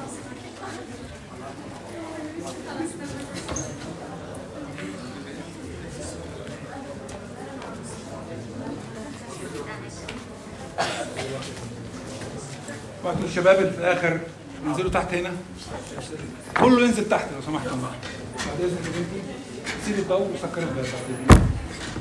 بعتوا الشباب اللي في الاخر ينزلوا تحت هنا كله ينزل تحت لو سمحتم بقى بعد اذنك يا بنتي سيبي الضوء وسكري الباب بعد إذنك.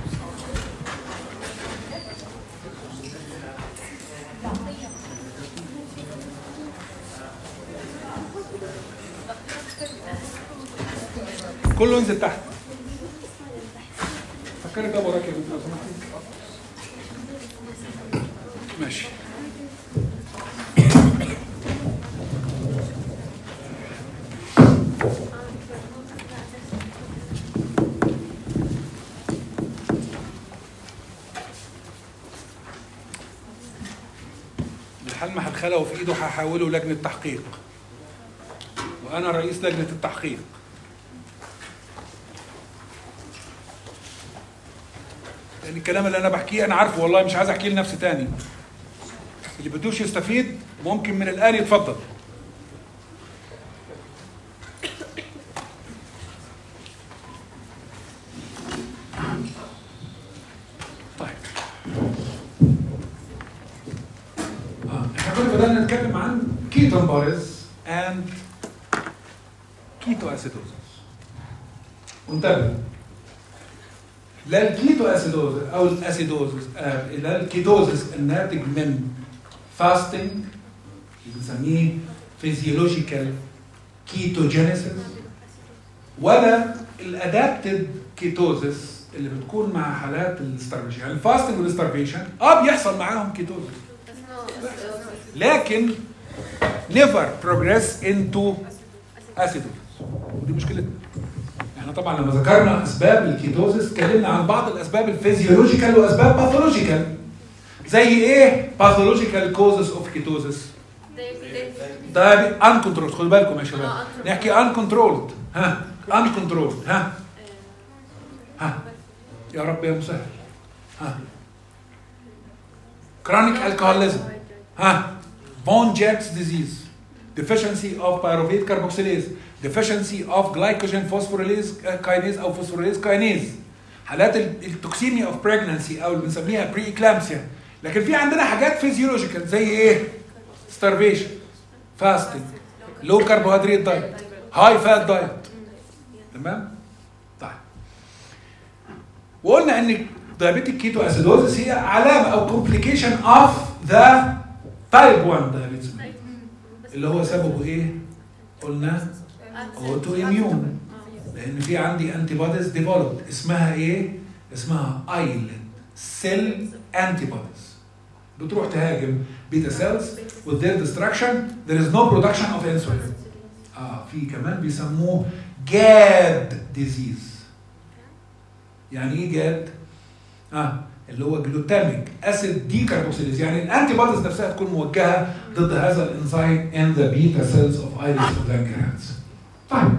كله ينزل تحت فكري الباب وراك يا بنتي لو سمحتي ماشي الحل هدخله وفي ايده هحوله لجنه تحقيق وانا رئيس لجنه التحقيق لان الكلام اللي انا بحكيه انا عارفه والله مش عايز احكيه لنفسي تاني اللي بدوش يستفيد ممكن من الان يتفضل طيب آه، احنا كنا بدأنا نتكلم عن كيتون بارز and كيتو اسيدوزس وانتبه لا الكيتو اسيدوزس او الاسيدوزس آه، لا الكيتوزس الناتج من فاستنج اللي بنسميه فيزيولوجيكال كيتوجينيسيس ولا الادابتد كيتوزس اللي بتكون مع حالات الستارفيشن يعني الفاستنج والستارفيشن اه بيحصل معاهم كيتوزس لكن never progress into acidosis ودي مشكلتنا احنا طبعا لما ذكرنا اسباب الكيتوزس اتكلمنا عن بعض الاسباب الفيزيولوجيكال واسباب باثولوجيكال زي ايه باثولوجيكال كوزز اوف كيتوزس ده ان كنترول خدوا بالكم يا شباب آه، uncontrolled. نحكي ان كنترولد ها ان كنترولد ها ها يا رب يا مسهل ها كرونيك الكحوليزم ها بون جيركس ديزيز deficiency of pyruvate carboxylase deficiency of glycogen phosphorylase kinase او phosphorylase kinase حالات ال- التوكسيميا اوف pregnancy او اللي بنسميها بري اكلامسيا لكن في عندنا حاجات فيزيولوجيكال زي ايه starvation fasting low carbohydrate diet high fat diet تمام طيب وقلنا ان diabetic كيتو اسيدوزس هي علامه او كومبليكيشن اوف ذا تايب 1 diabetes اللي هو سببه ايه؟ قلنا اوتو اميون لان في عندي انتي بوديز ديفلوبد اسمها ايه؟ اسمها ايلد سيل انتي بوديز بتروح تهاجم بيتا سيلز with their destruction there is no production of insulin اه في كمان بيسموه جاد ديزيز يعني ايه جاد؟ اه اللي هو جلوتاميك اسيد دي كاربوكسيليز يعني الانتي بوديز نفسها تكون موجهه ضد هذا الانزيم ان ذا بيتا سيلز اوف ايريس وبلانكرهاتس طيب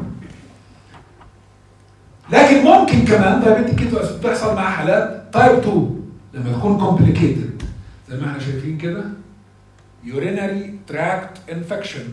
لكن ممكن كمان دايابيتيك كيتو اسيد بتحصل مع حالات تايب 2 لما تكون كومبليكيتد زي ما احنا شايفين كده urinary tract infection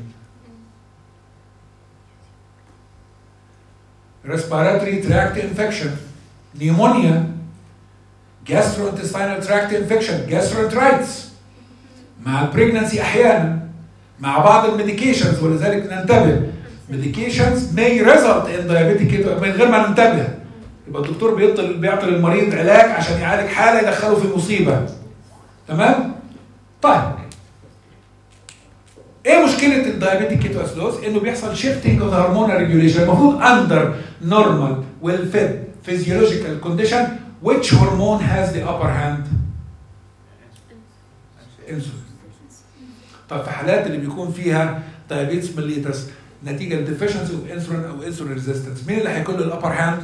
respiratory tract infection pneumonia gastrointestinal tract infection gastroenteritis مع البريجنسي احيانا مع بعض الميديكيشنز ولذلك ننتبه medications may result in diabetic keto من غير ما ننتبه يبقى الدكتور بيطل بيعطي للمريض علاج عشان يعالج حاله يدخله في مصيبه تمام طيب ايه مشكله الدايابيتيك كيتو اسيدوز انه بيحصل شيفتنج اوف هرمونال ريجوليشن المفروض اندر نورمال ويل فيد physiological condition which hormone has the upper hand انسولين طب في حالات اللي بيكون فيها diabetes mellitus نتيجه لديفيشنسي اوف انسولين او انسولين ريزيستنس مين اللي هيكون له الابر هاند؟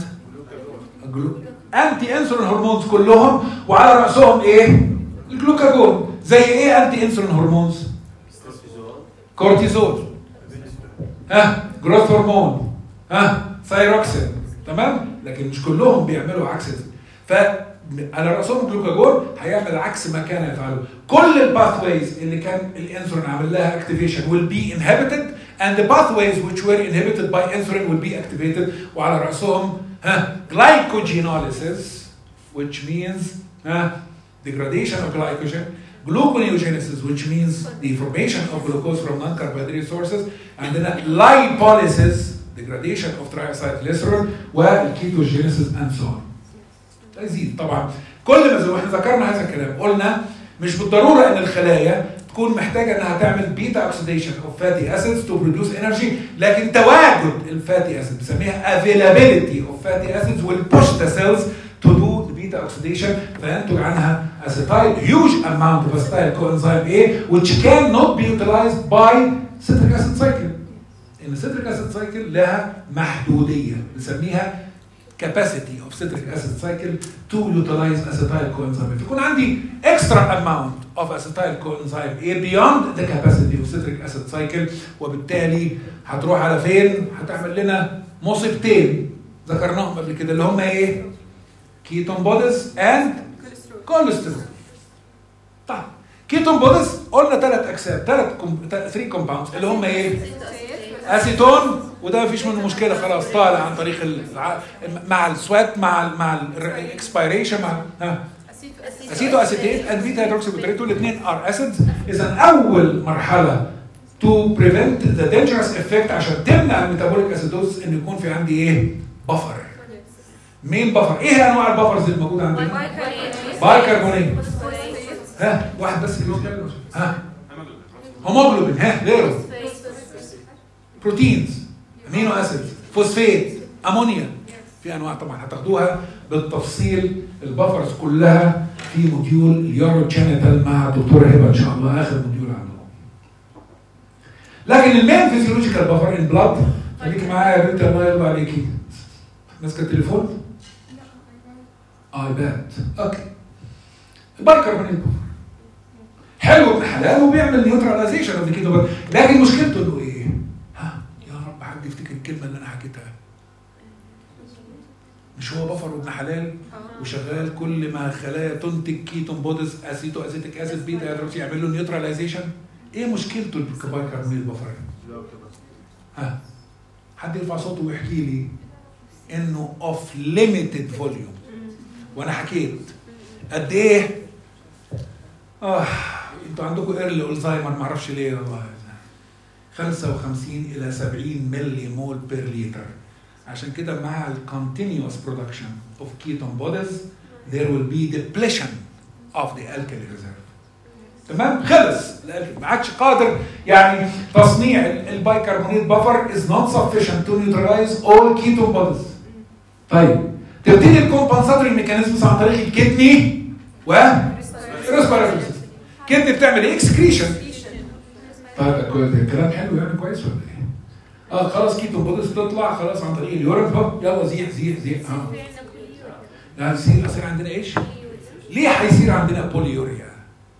انتي انسولين هرمونز كلهم وعلى راسهم ايه؟ الجلوكاجون زي ايه انتي انسولين هرمونز؟ كورتيزول ها جروث هرمون ها ثايروكسين تمام لكن مش كلهم بيعملوا عكس ده. فعلى راسهم الجلوكاجون هيعمل عكس ما كان يفعله كل الباث وايز اللي كان الانسولين عامل لها اكتيفيشن will be inhibited and the pathways which were inhibited by insulin will be activated وعلى رأسهم ها glycogenolysis which means ها degradation of glycogen gluconeogenesis which means the formation of glucose from non-carbohydrate sources and then lipolysis degradation of triacylglycerol والketogenesis and so on تزيد طبعا كل ما زي ما احنا ذكرنا هذا الكلام قلنا مش بالضروره ان الخلايا تكون محتاجه انها تعمل بيتا اوكسيديشن اوف فاتي اسيدز تو بروديوس انرجي لكن تواجد الفاتي اسيد بنسميها availability of fatty acids will push the cells to do the beta oxidation فينتج عنها acetyl huge amount of acetyl coenzyme A which cannot be utilized by citric acid cycle ان citric acid cycle لها محدوديه بنسميها capacity of citric acid cycle to utilize acetyl coenzyme فيكون عندي extra amount of acetyl coenzyme A beyond the capacity of citric acid cycle وبالتالي هتروح على فين؟ هتعمل لنا مصيبتين ذكرناهم قبل كده اللي هم ايه؟ كيتون بوديز اند كوليسترول طيب كيتون بوديز قلنا ثلاث اجسام ثلاث 3 كومباوندز اللي هم ايه؟ اسيتون وده مفيش منه مشكله خلاص طالع عن طريق الع... مع السوات مع ال مع الاكسبيريشن مع ها اسيتو اسيتيت اند بيتا هيدروكسي والاثنين ار اسيدز اذا اول مرحله تو بريفنت ذا دينجرس افكت عشان تمنع الميتابوليك اسيدوز ان يكون في عندي ايه؟ بفر مين بفر؟ ايه انواع البفرز اللي موجوده عندنا؟ بايكربونات ها واحد بس اللي يتكلم ها هيموجلوبين ها غيره بروتينز امينو اسيد فوسفات امونيا في انواع طبعا هتاخدوها بالتفصيل البفرز كلها في موديول اليورو جينيتال مع الدكتور هبه ان شاء الله اخر موديول عندهم لكن المين فيزيولوجيكال بفر ان بلاد خليكي معايا يا بنت الله يرضى عليكي ماسكه التليفون؟ ايباد اوكي البايكربونات بفر حلو ابن حلال وبيعمل نيوتراليزيشن اوف كده لكن مشكلته انه ايه؟ ها يا رب حد يفتكر الكلمه اللي انا حكيتها مش هو بفر وابن حلال وشغال كل ما خلايا تنتج كيتون بوديز اسيتو اسيتيك اسيد بيتا هيدروكسي يعمل له نيوتراليزيشن ايه مشكلته البايكربونات البفر ها حد يرفع صوته ويحكي لي انه اوف ليميتد فوليوم وانا حكيت قد ايه اه انتوا عندكم ايرلي الزهايمر ما اعرفش ليه والله 55 الى 70 ملي مول بير لتر عشان كده مع الكونتينيوس برودكشن اوف كيتون بوديز there will be depletion of the alkali reserve تمام خلص ما عادش قادر يعني تصنيع البايكربونات بفر is not sufficient to neutralize all ketone bodies طيب تبتدي الكومبنساتوري ميكانيزمز عن طريق الكدني و ريسبيراتوري كدني بتعمل ايه اكسكريشن طيب ده كلام حلو يعني كويس ولا ايه؟ اه خلاص كيتون بوديز تطلع خلاص عن طريق اليورين هوب يلا زيح زيح زيح اه لا يصير يصير عندنا ايش؟ ليه هيصير عندنا بوليوريا؟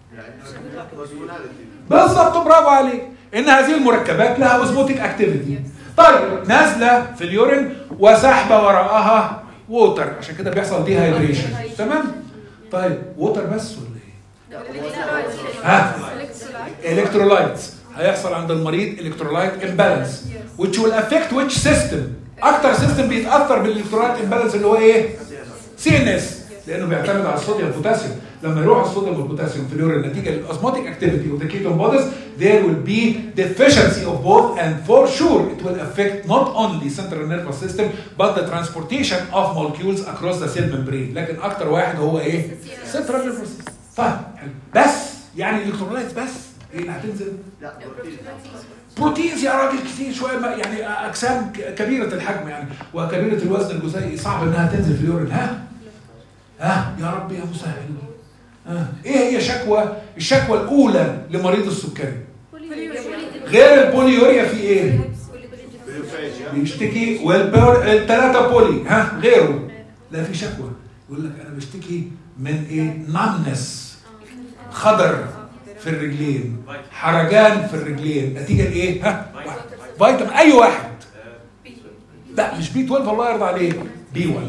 بالظبط برافو عليك ان هذه المركبات لها اوزموتيك اكتيفيتي طيب نازله في اليورين وسحبه وراءها ووتر عشان كده بيحصل دي هايدريشن تمام طيب ووتر بس ولا ايه ها الكترولايتس هيحصل عند المريض الكترولايت امبالانس which will affect which system اكتر سيستم بيتاثر بالالكترولايت امبالانس اللي هو ايه سي ان اس لانه بيعتمد على الصوديوم والبوتاسيوم لما يروح الصوديوم والبوتاسيوم في اليورين نتيجه للاسموتيك اكتيفيتي اوف ذا كيتون بوديز there will be deficiency of both and for sure it will affect not only central nervous system but the transportation of molecules across the cell membrane لكن اكتر واحد هو ايه central nervous system طيب حلو بس يعني الالكترولايتس بس ايه اللي هتنزل بروتينز يا راجل كتير شويه يعني اجسام كبيره الحجم يعني وكبيره الوزن الجزيئي صعب انها تنزل في اليورين ها ها يا رب يا مسهل ها ايه هي شكوى الشكوى الاولى لمريض السكري غير البوليوريا في ايه بيشتكي والثلاثه بولي ها غيره لا في شكوى يقول لك انا بشتكي من ايه نمنس خضر في الرجلين حرجان في الرجلين نتيجه لايه ها فيتامين اي واحد لا مش بي 12 الله يرضى عليك بي 1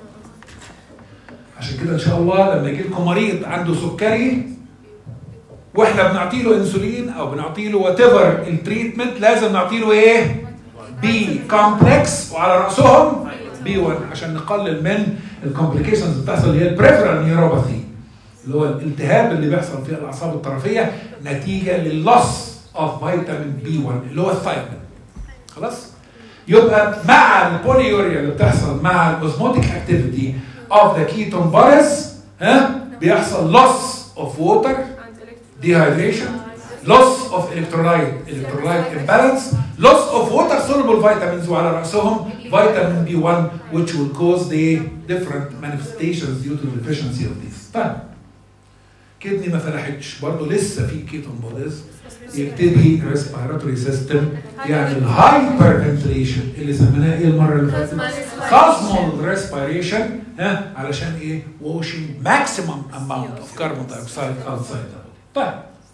عشان كده ان شاء الله لما يجي لكم مريض عنده سكري واحنا بنعطي له انسولين او بنعطي له وات ايفر التريتمنت لازم نعطي له ايه؟ بي كومبلكس وعلى راسهم بي 1 عشان نقلل من الكومبليكيشنز اللي بتحصل اللي هي البريفرال نيوروباثي اللي هو الالتهاب اللي بيحصل في الاعصاب الطرفيه نتيجه لللص اوف فيتامين بي 1 اللي هو الثايمين خلاص؟ يبقى مع البوليوريا اللي بتحصل مع الاوزموتيك اكتيفيتي اوف ذا كيتون بارز ها بيحصل loss of water dehydration loss of electrolyte electrolyte imbalance loss of water soluble vitamins وعلى رأسهم vitamin B1 which will cause the different manifestations due to the deficiency of these طيب كدني ما فلحتش برضه لسه في كيتون بوديز يبتدي ريسبيراتوري سيستم يعمل هايبر فنتليشن اللي سميناه ايه المره اللي فاتت؟ كاسمول ريسبيريشن ها علشان ايه؟ واشنج ماكسيمم اماونت اوف كربون دايوكسيد اوتسايد طيب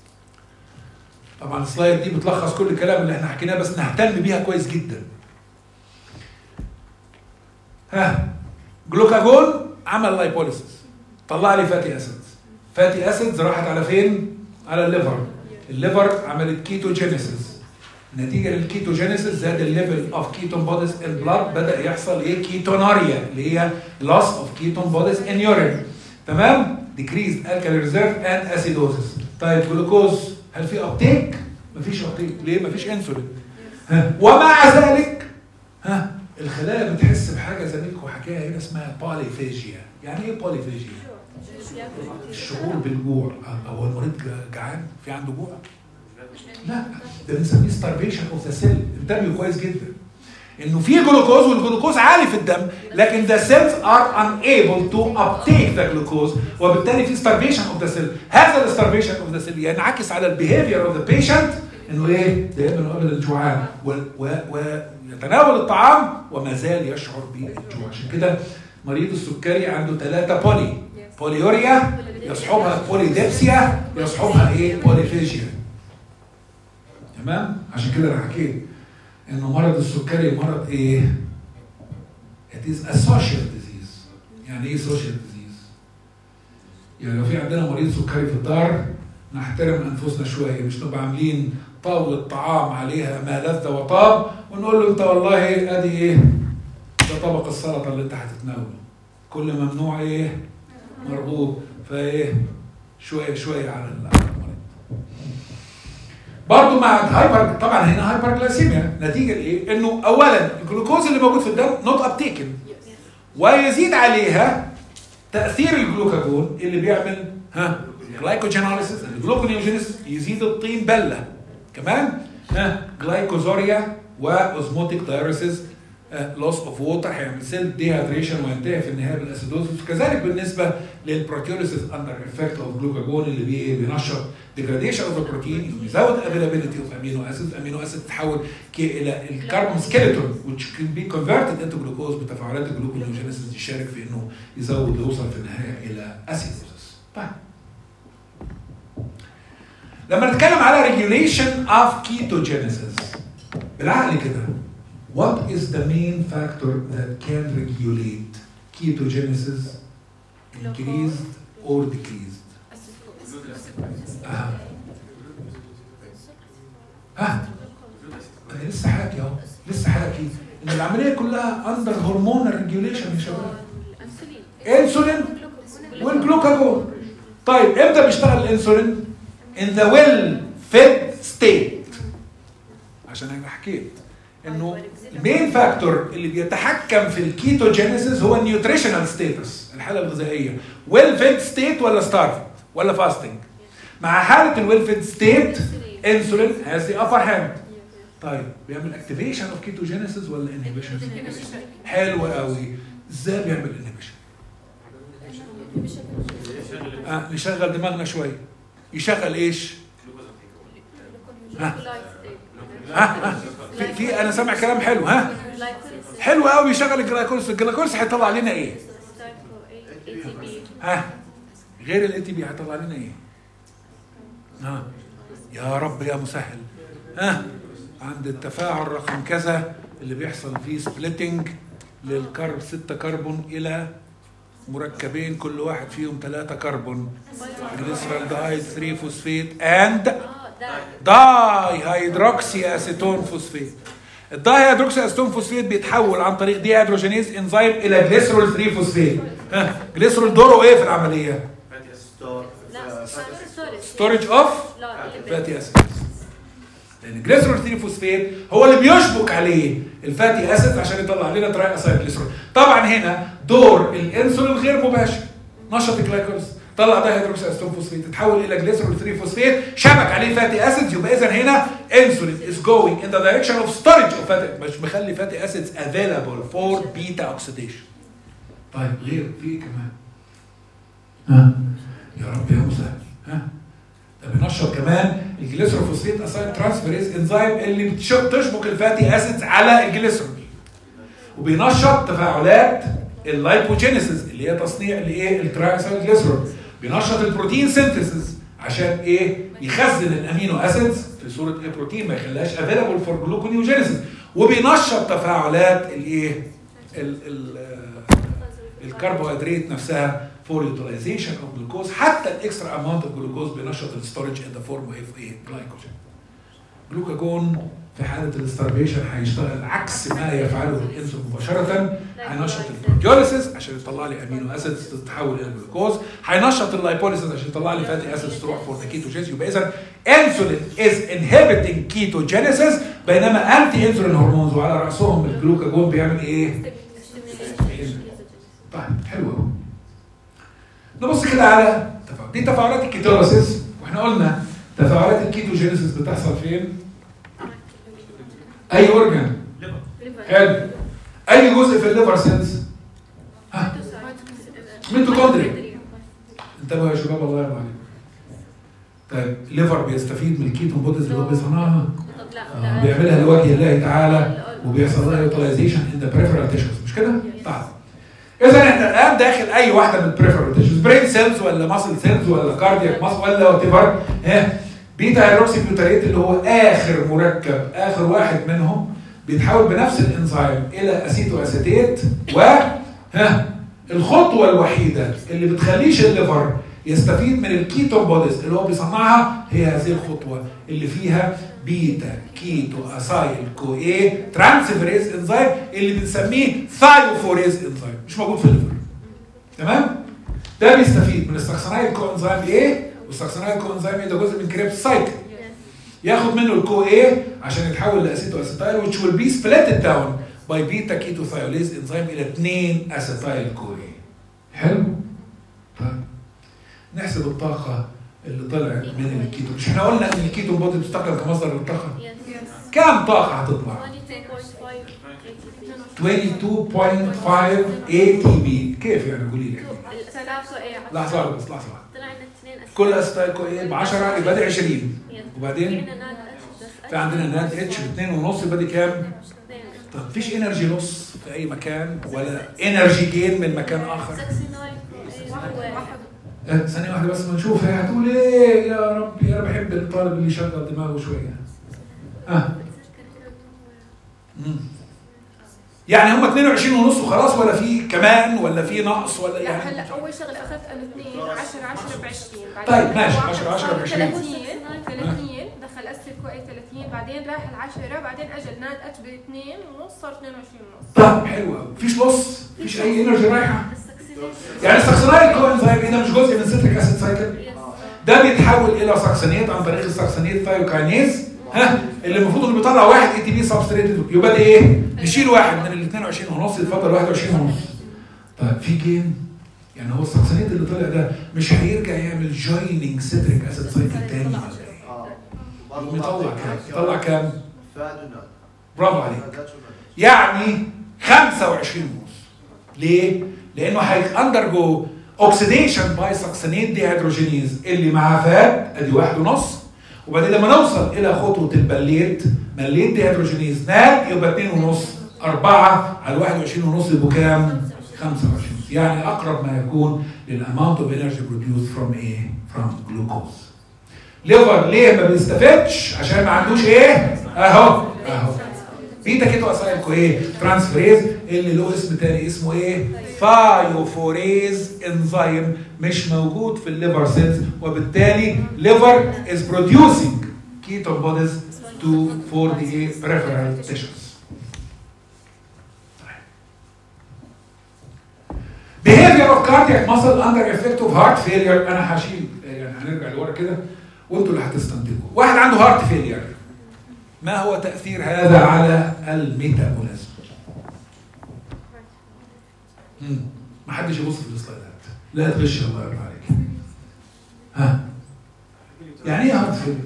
طبعا السلايد دي بتلخص كل الكلام اللي احنا حكيناه بس نهتم بيها كويس جدا ها جلوكاجون عمل لايبوليسيس طلع لي فاتي اسيدز فاتي اسيدز راحت على فين؟ على الليفر الليفر عملت كيتوجينيسيس نتيجه للكيتوجينيسيس زاد الليفل اوف كيتون بوديز ان بلاد بدا يحصل ايه كيتوناريا اللي هي loss اوف كيتون بوديز ان يورين تمام decreased alkali reserve and acidosis طيب جلوكوز هل في ابتيك؟ مفيش ابتيك ليه؟ مفيش انسولين ها ومع ذلك ها الخلايا بتحس بحاجه زميلكم حكايه هنا اسمها باليفيجيا يعني ايه باليفيجيا؟ الشعور بالجوع هو المريض جعان في عنده جوع لا ده بنسميه starvation اوف ذا سيل انتبهوا كويس جدا انه في جلوكوز والجلوكوز عالي في الدم لكن the cells are unable to uptake the glucose وبالتالي في starvation of the cell هذا ال starvation of the cell ينعكس على البيهيفير of the patient انه ايه دائما وابدا جوعان ويتناول الطعام وما زال يشعر بالجوع عشان كده مريض السكري عنده ثلاثة بولي بوليوريا يصحبها بوليديبسيا يصحبها ايه بوليفيجيا تمام عشان كده انا حكيت انه مرض السكري مرض ايه it is a social disease يعني ايه social disease يعني لو في عندنا مريض سكري في الدار نحترم انفسنا شويه مش نبقى عاملين طاوله طعام عليها ما لذ وطاب ونقول له انت والله ادي ايه ده طبق السلطه اللي انت هتتناوله كل ممنوع ايه مربوط فايه شويه شويه على المريض برضه مع الهايبر طبعا هنا هايبر جلايسيميا نتيجه لايه؟ انه اولا الجلوكوز اللي موجود في الدم نوت ابتيكن ويزيد عليها تاثير الجلوكاجون اللي بيعمل ها جلايكوجيناليسيس الجلوكونيوجينيس يزيد الطين بله كمان ها جلايكوزوريا واوزموتيك دايريسيس لوس اوف ووتر هيعمل سيل ديهايدريشن وينتهي في النهايه بالاسيدوزس وكذلك بالنسبه للبروتيوليسيس اندر افكت اوف جلوكاجون اللي بي بينشط ديجراديشن اوف البروتين يزود افيلابيلتي اوف امينو اسيد امينو اسيد تتحول الى الكربون سكيلتون which can be converted into glucose بتفاعلات الجلوكونيوجينيسيس يشارك في انه يزود يوصل في النهايه الى اسيدوزس طيب لما نتكلم على regulation of ketogenesis بالعقل كده what is the main factor that can regulate ketogenesis increased or decreased آه. ها انا لسه حاكي اهو لسه حاكي ان العمليه كلها اندر هرمونال ريجوليشن يا شباب انسولين والجلوكاجون طيب امتى بيشتغل الانسولين in the well fed state عشان انا حكيت انه المين فاكتور اللي بيتحكم في الكيتوجينيسيس هو النيوتريشنال ستيتس الحاله الغذائيه ويل فيد ستيت ولا ستارف ولا فاستنج مع حاله الويل فيد ستيت انسولين هاز ذا ابر هاند طيب بيعمل اكتيفيشن اوف كيتوجينيسيس ولا انهبيشن حلو قوي ازاي بيعمل انهبيشن آه نشغل دماغنا شويه يشغل ايش ها ها ها في, في انا سامع كلام حلو ها حلو قوي يشغل الجلايكوليس الجلايكوليس هيطلع لنا ايه ها غير الاي تي بي هيطلع لنا ايه ها يا رب يا مسهل ها عند التفاعل رقم كذا اللي بيحصل فيه سبليتنج للكرب 6 كربون الى مركبين كل واحد فيهم ثلاثة كربون جليسرال داي 3 فوسفيت اند اه ده داي هيدروكسي اسيتون فوسفيت الداي هيدروكسي اسيتون فوسفيت بيتحول عن طريق دي هيدروجينيز انزيم الى جليسرول 3 فوسفيت ها جليسرول دوره ايه في العمليه فاتي ستور لا ستورج ستورج اوف لا فاتي اسيدز لان الجليسرول 3 فوسفيت هو اللي بيشبك عليه الفاتي اسيد عشان يطلع لنا تراي اسايد جليسرول طبعا هنا دور الانسولين غير مباشر نشط الجلايكوز طلع ده هيدروكسي اسيتون فوسفيت تتحول الى جليسرول 3 فوسفيت شبك عليه فاتي اسيدز يبقى اذا هنا انسولين از جوينج ان ذا دايركشن اوف ستورج اوف فاتي مش مخلي فاتي اسيدز افيلابل فور بيتا اوكسيديشن طيب غير في ايه كمان ها يا رب يا مسهل ها ده بينشط كمان الجليسروفوسفيت اسايد ترانسفيريز انزيم اللي بتش- بتشبك الفاتي اسيدز على الجليسرول وبينشط تفاعلات اللايبوجينيسيس اللي هي تصنيع الايه الترايسايد جليسرول بينشط البروتين سينثيسيس عشان ايه يخزن الامينو اسيدز في صوره ايه بروتين ما يخليهاش افيلابل فور جلوكونيوجينيسيس وبينشط تفاعلات الايه ال- ال- آه، الكربوهيدرات نفسها فور يوتيلايزيشن اوف جلوكوز حتى الاكسترا اماونت اوف جلوكوز بينشط الستورج ان ذا فورم اوف ايه جلايكوجين جلوكاجون في حاله الاستربيشن هيشتغل عكس ما يفعله الانسولين مباشره هينشط البروتيوليسيس عشان يطلع لي امينو اسيدز تتحول الى جلوكوز هينشط اللايبوليسيس عشان يطلع لي فاتي اسيدز تروح فور ذا كيتوجينيس يبقى اذا انسولين از انهبيتنج كيتوجينيسيس بينما انتي انسولين هرمونز وعلى راسهم الجلوكاجون بيعمل ايه؟ طيب حلو قوي نبص كده على تفاعل دي تفاعلات الكيتوليسيس واحنا قلنا تفاعلات الكيتوجينيسيس بتحصل فين؟ اي اورجان حلو اي جزء في الليفر سيلز ها ميتوكوندريا انتبهوا يا شباب الله يرضى عليكم طيب الليفر بيستفيد من الكيتون بوديز اللي هو بيصنعها طب لا آه، لا بيعملها لوجه الله تعالى وبيحصل لها يوتيلايزيشن ان ذا بريفرال تيشوز مش كده؟ طيب اذا احنا الان داخل اي واحده من البريفرال تيشوز برين سيلز ولا ماسل سيلز ولا كاردياك ماسل ولا وات ايفر ها بيتا هيدروكسي بيوتريت اللي هو اخر مركب اخر واحد منهم بيتحول بنفس الانزيم الى اسيتو اسيتيت و ها الخطوه الوحيده اللي بتخليش الليفر يستفيد من الكيتون بوديز اللي هو بيصنعها هي هذه الخطوه اللي فيها بيتا كيتو اسايل كو ايه ترانسفيريز انزيم اللي بنسميه ثايوفوريز انزيم مش موجود في الليفر تمام ده بيستفيد من السكسنايل كو انزيم ايه والسكسنايل كو انزيم ايه ده جزء من كريبس سايكل ياخد منه الكو ايه عشان يتحول لاسيتو اسيتايل which will be split down by beta keto thiolase انزيم الى 2 اسيتايل كو ايه حلو طيب نحسب الطاقه اللي طلعت من الكيتو مش احنا قلنا ان الكيتو بودي بتستخدم كمصدر للطاقه كام طاقه هتطلع 22.5 اي تي بي كيف يعني قولي لي لحظه واحدة بس لحظه واحدة. طلعنا اثنين كل اسيتايل كو ايه ب 10 يبقى دي 20 وبعدين في عندنا ناد اتش في عندنا ناد اتش ب 2 ونص يبقى دي كام؟ طب مفيش انرجي لوس في اي مكان ولا انرجي جين من مكان اخر آه، ثانية واحدة بس ما نشوف هي هتقول ايه يا ربي انا بحب الطالب اللي يشغل دماغه شوية اه مم. يعني هم 22 ونص وخلاص ولا في كمان ولا في نقص ولا لا يعني هلا اول شغله اخذت انا اثنين 10 10 ب 20 طيب، ماشي، 10 10 ب 20. 30 30 دخل اسيد كوي 30 بعدين راح ال 10 بعدين اجى الناد اتش ب 2 ونص صار 22 ونص طب حلو قوي مفيش لص مفيش اي انرجي رايحة يعني السكسنايل كوانزايم ده مش جزء من سيتريك اسيد سايكل ده بيتحول الى سكسنيت عن طريق السكسنيت ثايوكاينيز ها اللي المفروض انه بيطلع واحد اي تي بي سبستريتد يبقى ده ايه؟ نشيل واحد من ال 22 ونص يتفضل 21 ونص طيب في جين يعني هو السكسنيت اللي طلع ده مش هيرجع يعمل جويننج سيتريك اسيد سايكل تاني ولا ايه؟ اه يقوم يطلع كام؟ يطلع كام؟ فاد وناد برافو عليك فادات وناد. يعني 25 ونص ليه؟ لانه هيأندرجو اوكسيديشن باي سكسنيت دي هيدروجينيز اللي معاه فات ادي واحد ونص وبعدين لما نوصل الى خطوه البليت مليت دي هيدروجينيز ناد يبقى 2 ونص 4 على 21 ونص يبقوا كام؟ 25 يعني اقرب ما يكون للاماونت اوف انرجي بروديوس فروم ايه؟ فروم جلوكوز ليفر ليه ما بيستفادش؟ عشان ما عندوش ايه؟ اهو اهو بيتا كيتو اسايل كو ايه ترانسفيريز اللي له اسم تاني اسمه ايه ثايوفوريز انزيم مش موجود في الليفر سيلز وبالتالي liver is producing ketone bodies to for the peripheral tissues behavior of cardiac muscle under effect of heart failure انا هشيل يعني هنرجع لورا كده وانتوا اللي هتستنتجوا واحد عنده هارت فيلير ما هو تاثير هذا على الميتابوليزم مم. ما حدش يبص في السلايدات لا تغش الله يرضى عليك ها يعني ايه هارت فيلير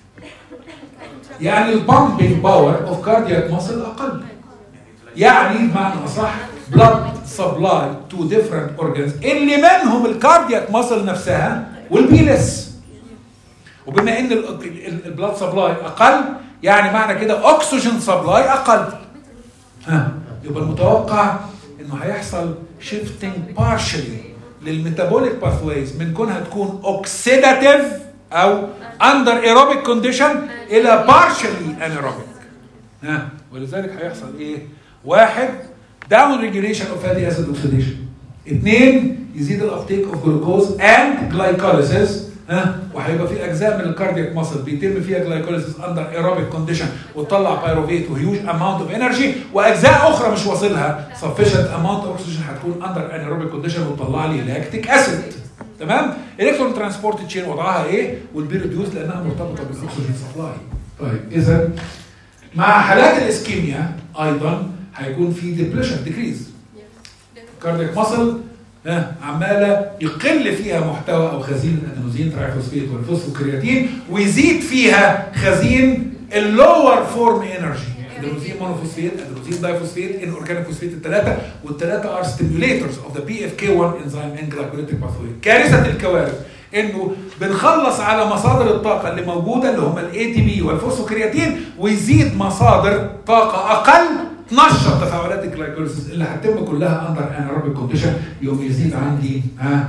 يعني البامبنج باور اوف كاردياك ماسل اقل يعني بمعنى اصح blood supply to different organs اللي منهم الكاردياك ماسل نفسها والبيلس وبما ان البلاد سبلاي اقل يعني معنى كده اكسجين سبلاي اقل ها يبقى المتوقع انه هيحصل شيفتنج بارشلي للميتابوليك باثويز من كونها تكون اوكسيداتيف او اندر ايروبيك كونديشن الى بارشلي انيروبيك ها ولذلك هيحصل ايه؟ واحد داون ريجوليشن اوف فاتي اسيد اوكسيديشن اثنين يزيد الابتيك اوف جلوكوز اند جلايكوليسيس ها وهيبقى في اجزاء من الكاردياك ماسل بيتم فيها جلايكوليسيس اندر ايروبيك كونديشن وتطلع بايروفيت وهيوج اماونت اوف انرجي واجزاء اخرى مش واصلها سفشنت اماونت اوف اكسجين هتكون اندر انيروبيك كونديشن وتطلع لي لاكتيك اسيد تمام الكترون ترانسبورت تشين وضعها ايه والبي ريديوز لانها مرتبطه بالاكسجين سبلاي طيب اذا مع حالات الاسكيميا ايضا هيكون في ديبريشن ديكريز كاردياك ماسل ها عماله يقل فيها محتوى او خزين الادينوزين ترايفوسفيت والفوسفوكرياتين ويزيد فيها خزين اللور فورم انرجي ادينوزين مونوفوسفيت ادينوزين دايفوسفيت ان اورجانيك فوسفيت الثلاثه والثلاثه ار ستيموليترز اوف ذا بي اف كي 1 انزيم ان جلايكوليتيك باثوي كارثه الكوارث انه بنخلص على مصادر الطاقه اللي موجوده اللي هم الاي تي بي والفوسفوكرياتين ويزيد مصادر طاقه اقل تنشط تفاعلات الجلايكوليسيس اللي هتتم كلها اندر انيروبيك كونديشن يوم يزيد عندي ها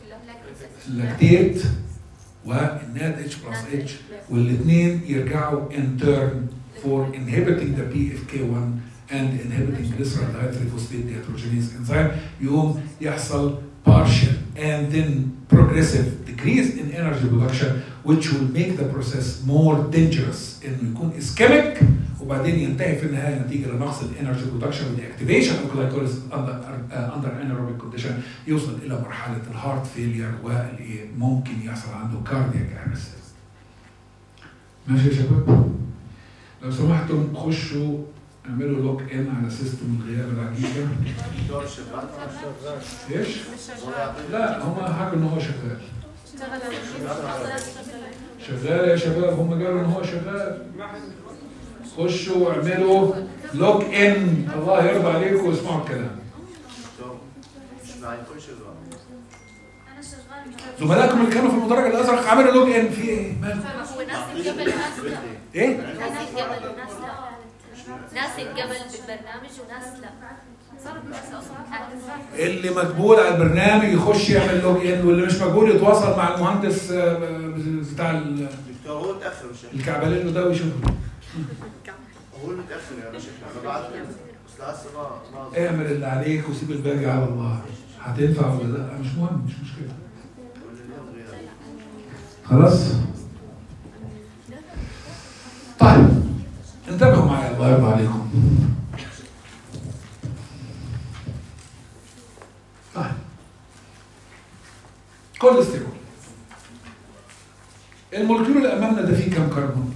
اللاكتيت والناد اتش بلس اتش والاثنين يرجعوا ان تيرن فور inhibiting the PFK1 and inhibiting glycerol dihydrophosphate dehydrogenase enzyme يقوم يحصل partial and then progressive decrease in energy production which will make the process more dangerous انه يكون ischemic وبعدين ينتهي في النهايه نتيجه لنقص الانرجي برودكشن والاكتيفيشن اوف جلايكوليز اندر انيروبيك كونديشن يوصل الى مرحله الهارت فيلير والايه ممكن يحصل عنده كاردياك ارست ماشي يا شباب لو سمحتم خشوا اعملوا لوك ان على سيستم الغياب العجيبه دكتور شغال ايش؟ مش شغال لا هم حكوا ان هو شغال اشتغل شغال يا شباب هم قالوا ان هو شغال خشوا واعملوا لوك ان الله يرضى عليكم واسمعوا الكلام دكتور مش معي كل شغال انا شغال زملائكم اللي كانوا في المدرج الازرق عملوا لوج ان في ايه؟ مالهم؟ هو ناس قبل ناس لا ايه؟ ناس قبل ناس لا ناس قبل بالبرنامج وناس لا صارت ناس اصلا اللي مقبول على البرنامج يخش يعمل لوج ان واللي مش مقبول يتواصل مع المهندس آه، بتاع ال- دكتور هو متاخر مش إحنا. الكعبلين ده ويشوف هو متاخر يا باشا انا بعت له بس لسه ما ما اعمل اللي عليك وسيب الباقي على الله هتنفع ولا لا مش مهم مش مشكله اليوم غير خلاص طيب انتبهوا معايا الله يرضى عليكم طيب كوليسترول المولكيول اللي امامنا ده فيه كام كربون؟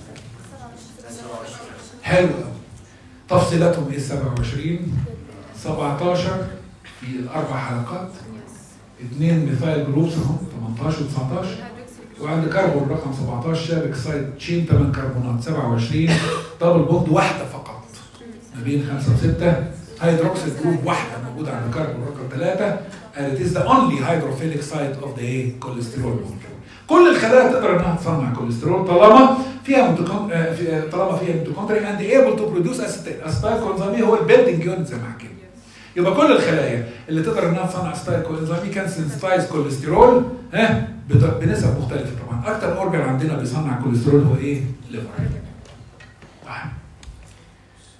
حلو قوي تفصيلاتهم ايه 27 17 في الاربع حلقات اثنين ميثايل جروبس اهم 18 و19 وعند كربون رقم 17 شابك سايد تشين 8 كربونات 27 دبل بوند واحده فقط ما بين 5 و6 هيدروكسيد جروب واحده موجوده عند كربون رقم 3 and it is the only hydrophilic site of the cholesterol molecule. كل الخلايا تقدر انها تصنع كوليسترول طالما فيها متكون آه، في- آه، طالما فيها ميتوكوندريا اند ايبل تو بروديوس اسيتيل اسيتيل كونزامي هو البيلدنج يونت زي ما حكينا يبقى كل الخلايا اللي تقدر انها تصنع اسيتيل كونزامي كان سنسيتايز كوليسترول ها بت- بنسب مختلفه طبعا اكتر اورجان عندنا بيصنع كوليسترول هو ايه؟ ليفر طيب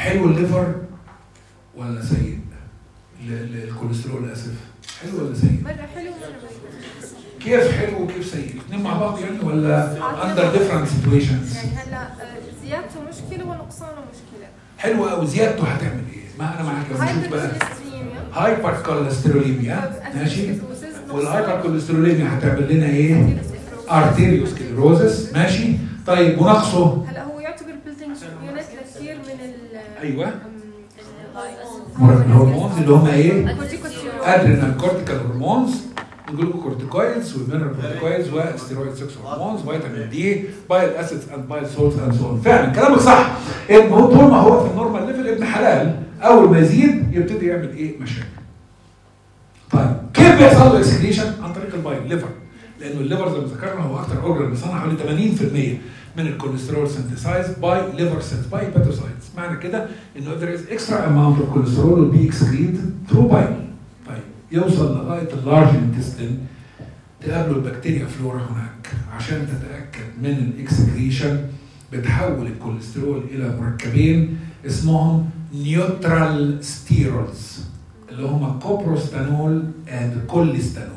حلو الليفر ولا سيء؟ ل- ل- الكوليسترول اسف حلو ولا سيء؟ مره حلو ومره مره كيف حلو وكيف سيء؟ الاثنين مع بعض يعني ولا اندر ديفرنت سيتويشنز؟ يعني هلا آه، زيادته مشكله ونقصانه مشكله حلو قوي زيادته هتعمل ايه؟ ما انا معاك لما نشوف بقى هايبركوليستريميا هايبر كوليستروليميا ماشي والهايبر كوليستروليميا هتعمل لنا ايه؟ ارتيريوسكليروزس ماشي طيب ونقصه هلا هو يعتبر بيلدينج يونت لكثير من ال ايوه الهرمونز اللي هم ايه؟ كورتيكوستيرويد ادرينال كورتيكال هرمونز جلوكوكورتيكويدز ومينرال كورتيكويدز وستيرويد 6 هرمونز فيتامين دي بايل اسيدز اند بايل سولتس اند سو فعلا كلامك صح ان هو طول ما هو في النورمال ليفل ابن حلال اول ما يزيد يبتدي يعمل ايه مشاكل طيب كيف بيحصل له اكسكريشن عن طريق البايل ليفر لانه الليفر زي ما ذكرنا هو اكثر اورجن بيصنع حوالي 80% من الكوليسترول سنتسايز باي ليفر سيلز باي هيباتوسايتس معنى كده انه there is extra amount of cholesterol will be excreted through bile طيب يوصل لغايه اللارج انتستين تقابله البكتيريا فلورا هناك عشان تتاكد من الاكسكريشن بتحول الكوليسترول الى مركبين اسمهم نيوترال ستيرولز اللي هم كوبروستانول اند كوليستانول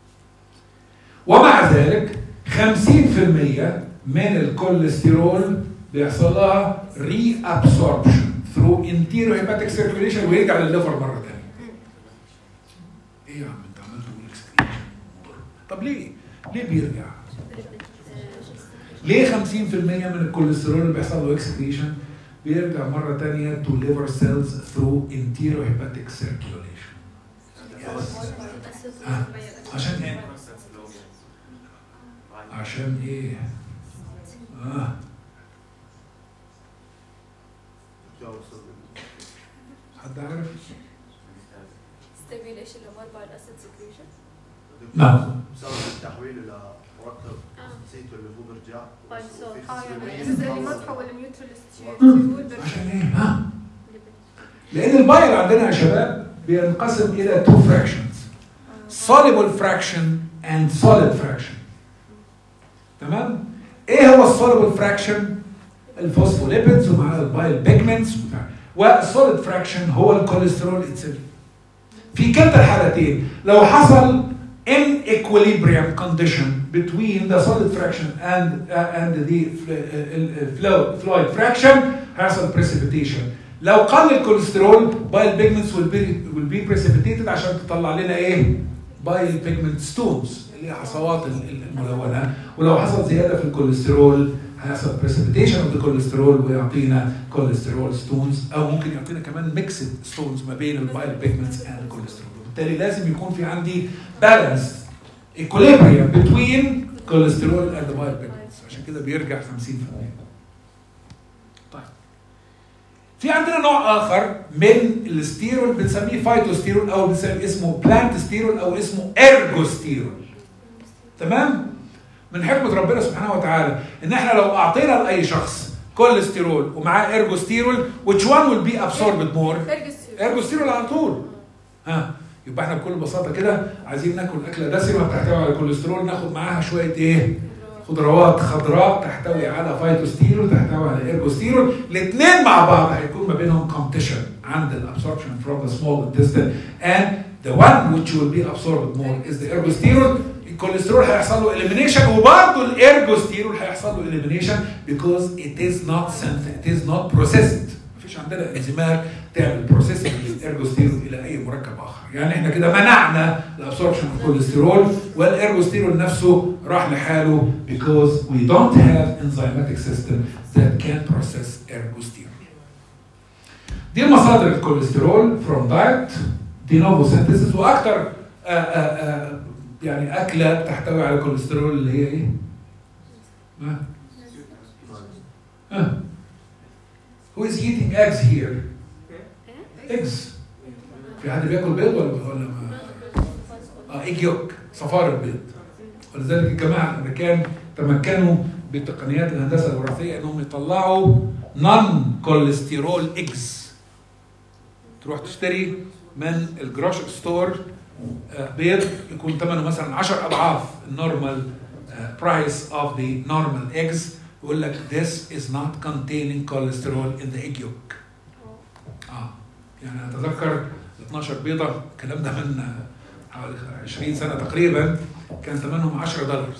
ومع ذلك 50% من الكوليسترول بيحصل لها ري ابسوربشن ثرو انتيرو هيباتيك سيركيوليشن ويرجع للليفر مره ثانيه. ايه يا عم انت عمال تقول اكسكريشن طب ليه؟ ليه بيرجع؟ ليه 50% من الكوليسترول اللي بيحصل له اكسكريشن بيرجع مره ثانيه تو ليفر سيلز ثرو انتيرو هيباتيك سيركيوليشن؟ عشان ايه؟ عشان ايه؟ اه حد عارف؟ stimulation لمال بايل اسيد سكريشن نعم. بسبب التحويل لمركب نسيته اللي هو برجع بايل سولت. اه يعني الجزء اللي ما تحول لنيوترال ستيرول عشان ايه؟ ها؟ لان البايل عندنا يا شباب بينقسم الى تو fractions soluble fraction and solid fraction تمام؟ ايه هو السوليبل فراكشن؟ الفوسفوليبيدز ومعاه البايل بيجمنتس والسوليد فراكشن هو الكوليسترول اتسيلف في كلتا الحالتين لو حصل in equilibrium condition between the solid fraction and uh, and the fl- uh, flow fluid fraction هيحصل precipitation لو قل الكوليسترول بايل بيجمنتس will be will be precipitated عشان تطلع لنا ايه؟ بايل بيجمنت ستونز اللي هي حصوات ال- ال- الملونه ولو حصل زياده في الكوليسترول هيحصل precipitation of the cholesterol ويعطينا كوليسترول ستونز او ممكن يعطينا كمان ميكسد ستونز ما بين البايل بيجمنتس اند الكوليسترول وبالتالي لازم يكون في عندي بالانس equilibrium between cholesterol and the bile pigments عشان كده بيرجع 50% طيب في عندنا نوع اخر من الستيرول بنسميه فايتوستيرول او بنسميه اسمه بلانت ستيرول او اسمه ارجوستيرول تمام من حكمه ربنا سبحانه وتعالى ان احنا لو اعطينا لاي شخص كوليسترول ومعاه ارجوستيرول which one will be absorbed more ارجوستيرول على طول ها يبقى احنا بكل بساطه كده عايزين ناكل اكله دسمه بتحتوي على الكوليسترول ناخد معاها شويه ايه خضروات خضراء تحتوي على فايتوستيرول تحتوي على ارجوستيرول الاثنين مع بعض هيكون ما بينهم كومبتيشن عند الابسوربشن from the small intestine and the one which will be absorbed more is the ergosterol الكوليسترول هيحصل له elimination وبرضه الارجوستيرول هيحصل له elimination because it is not sent it is not processed مفيش عندنا انزيمات تعمل بروسيسنج للارجوستيرول الى اي مركب اخر يعني احنا كده منعنا الابسوربشن اوف الكوليسترول والارجوستيرول نفسه راح لحاله because we don't have enzymatic system that can process ergosterol دي مصادر الكوليسترول from diet دي نوفو سينثيسيس واكثر يعني اكله تحتوي على كوليسترول اللي هي ايه؟ ها؟ ها؟ Who is eating eggs here? eggs في حد بياكل بيض ولا ولا ما اه ايج يوك صفار البيض ولذلك الجماعه الامريكان تمكنوا بتقنيات الهندسه الوراثيه انهم يطلعوا نون كوليسترول ايجز تروح تشتري من الجروشر ستور آه، بيض يكون ثمنه مثلا 10 اضعاف النورمال برايس اوف ذا نورمال ايجز يقول لك this is not containing cholesterol in the egg yolk اه يعني اتذكر 12 بيضه الكلام ده من حوالي 20 سنه تقريبا كان ثمنهم 10 دولار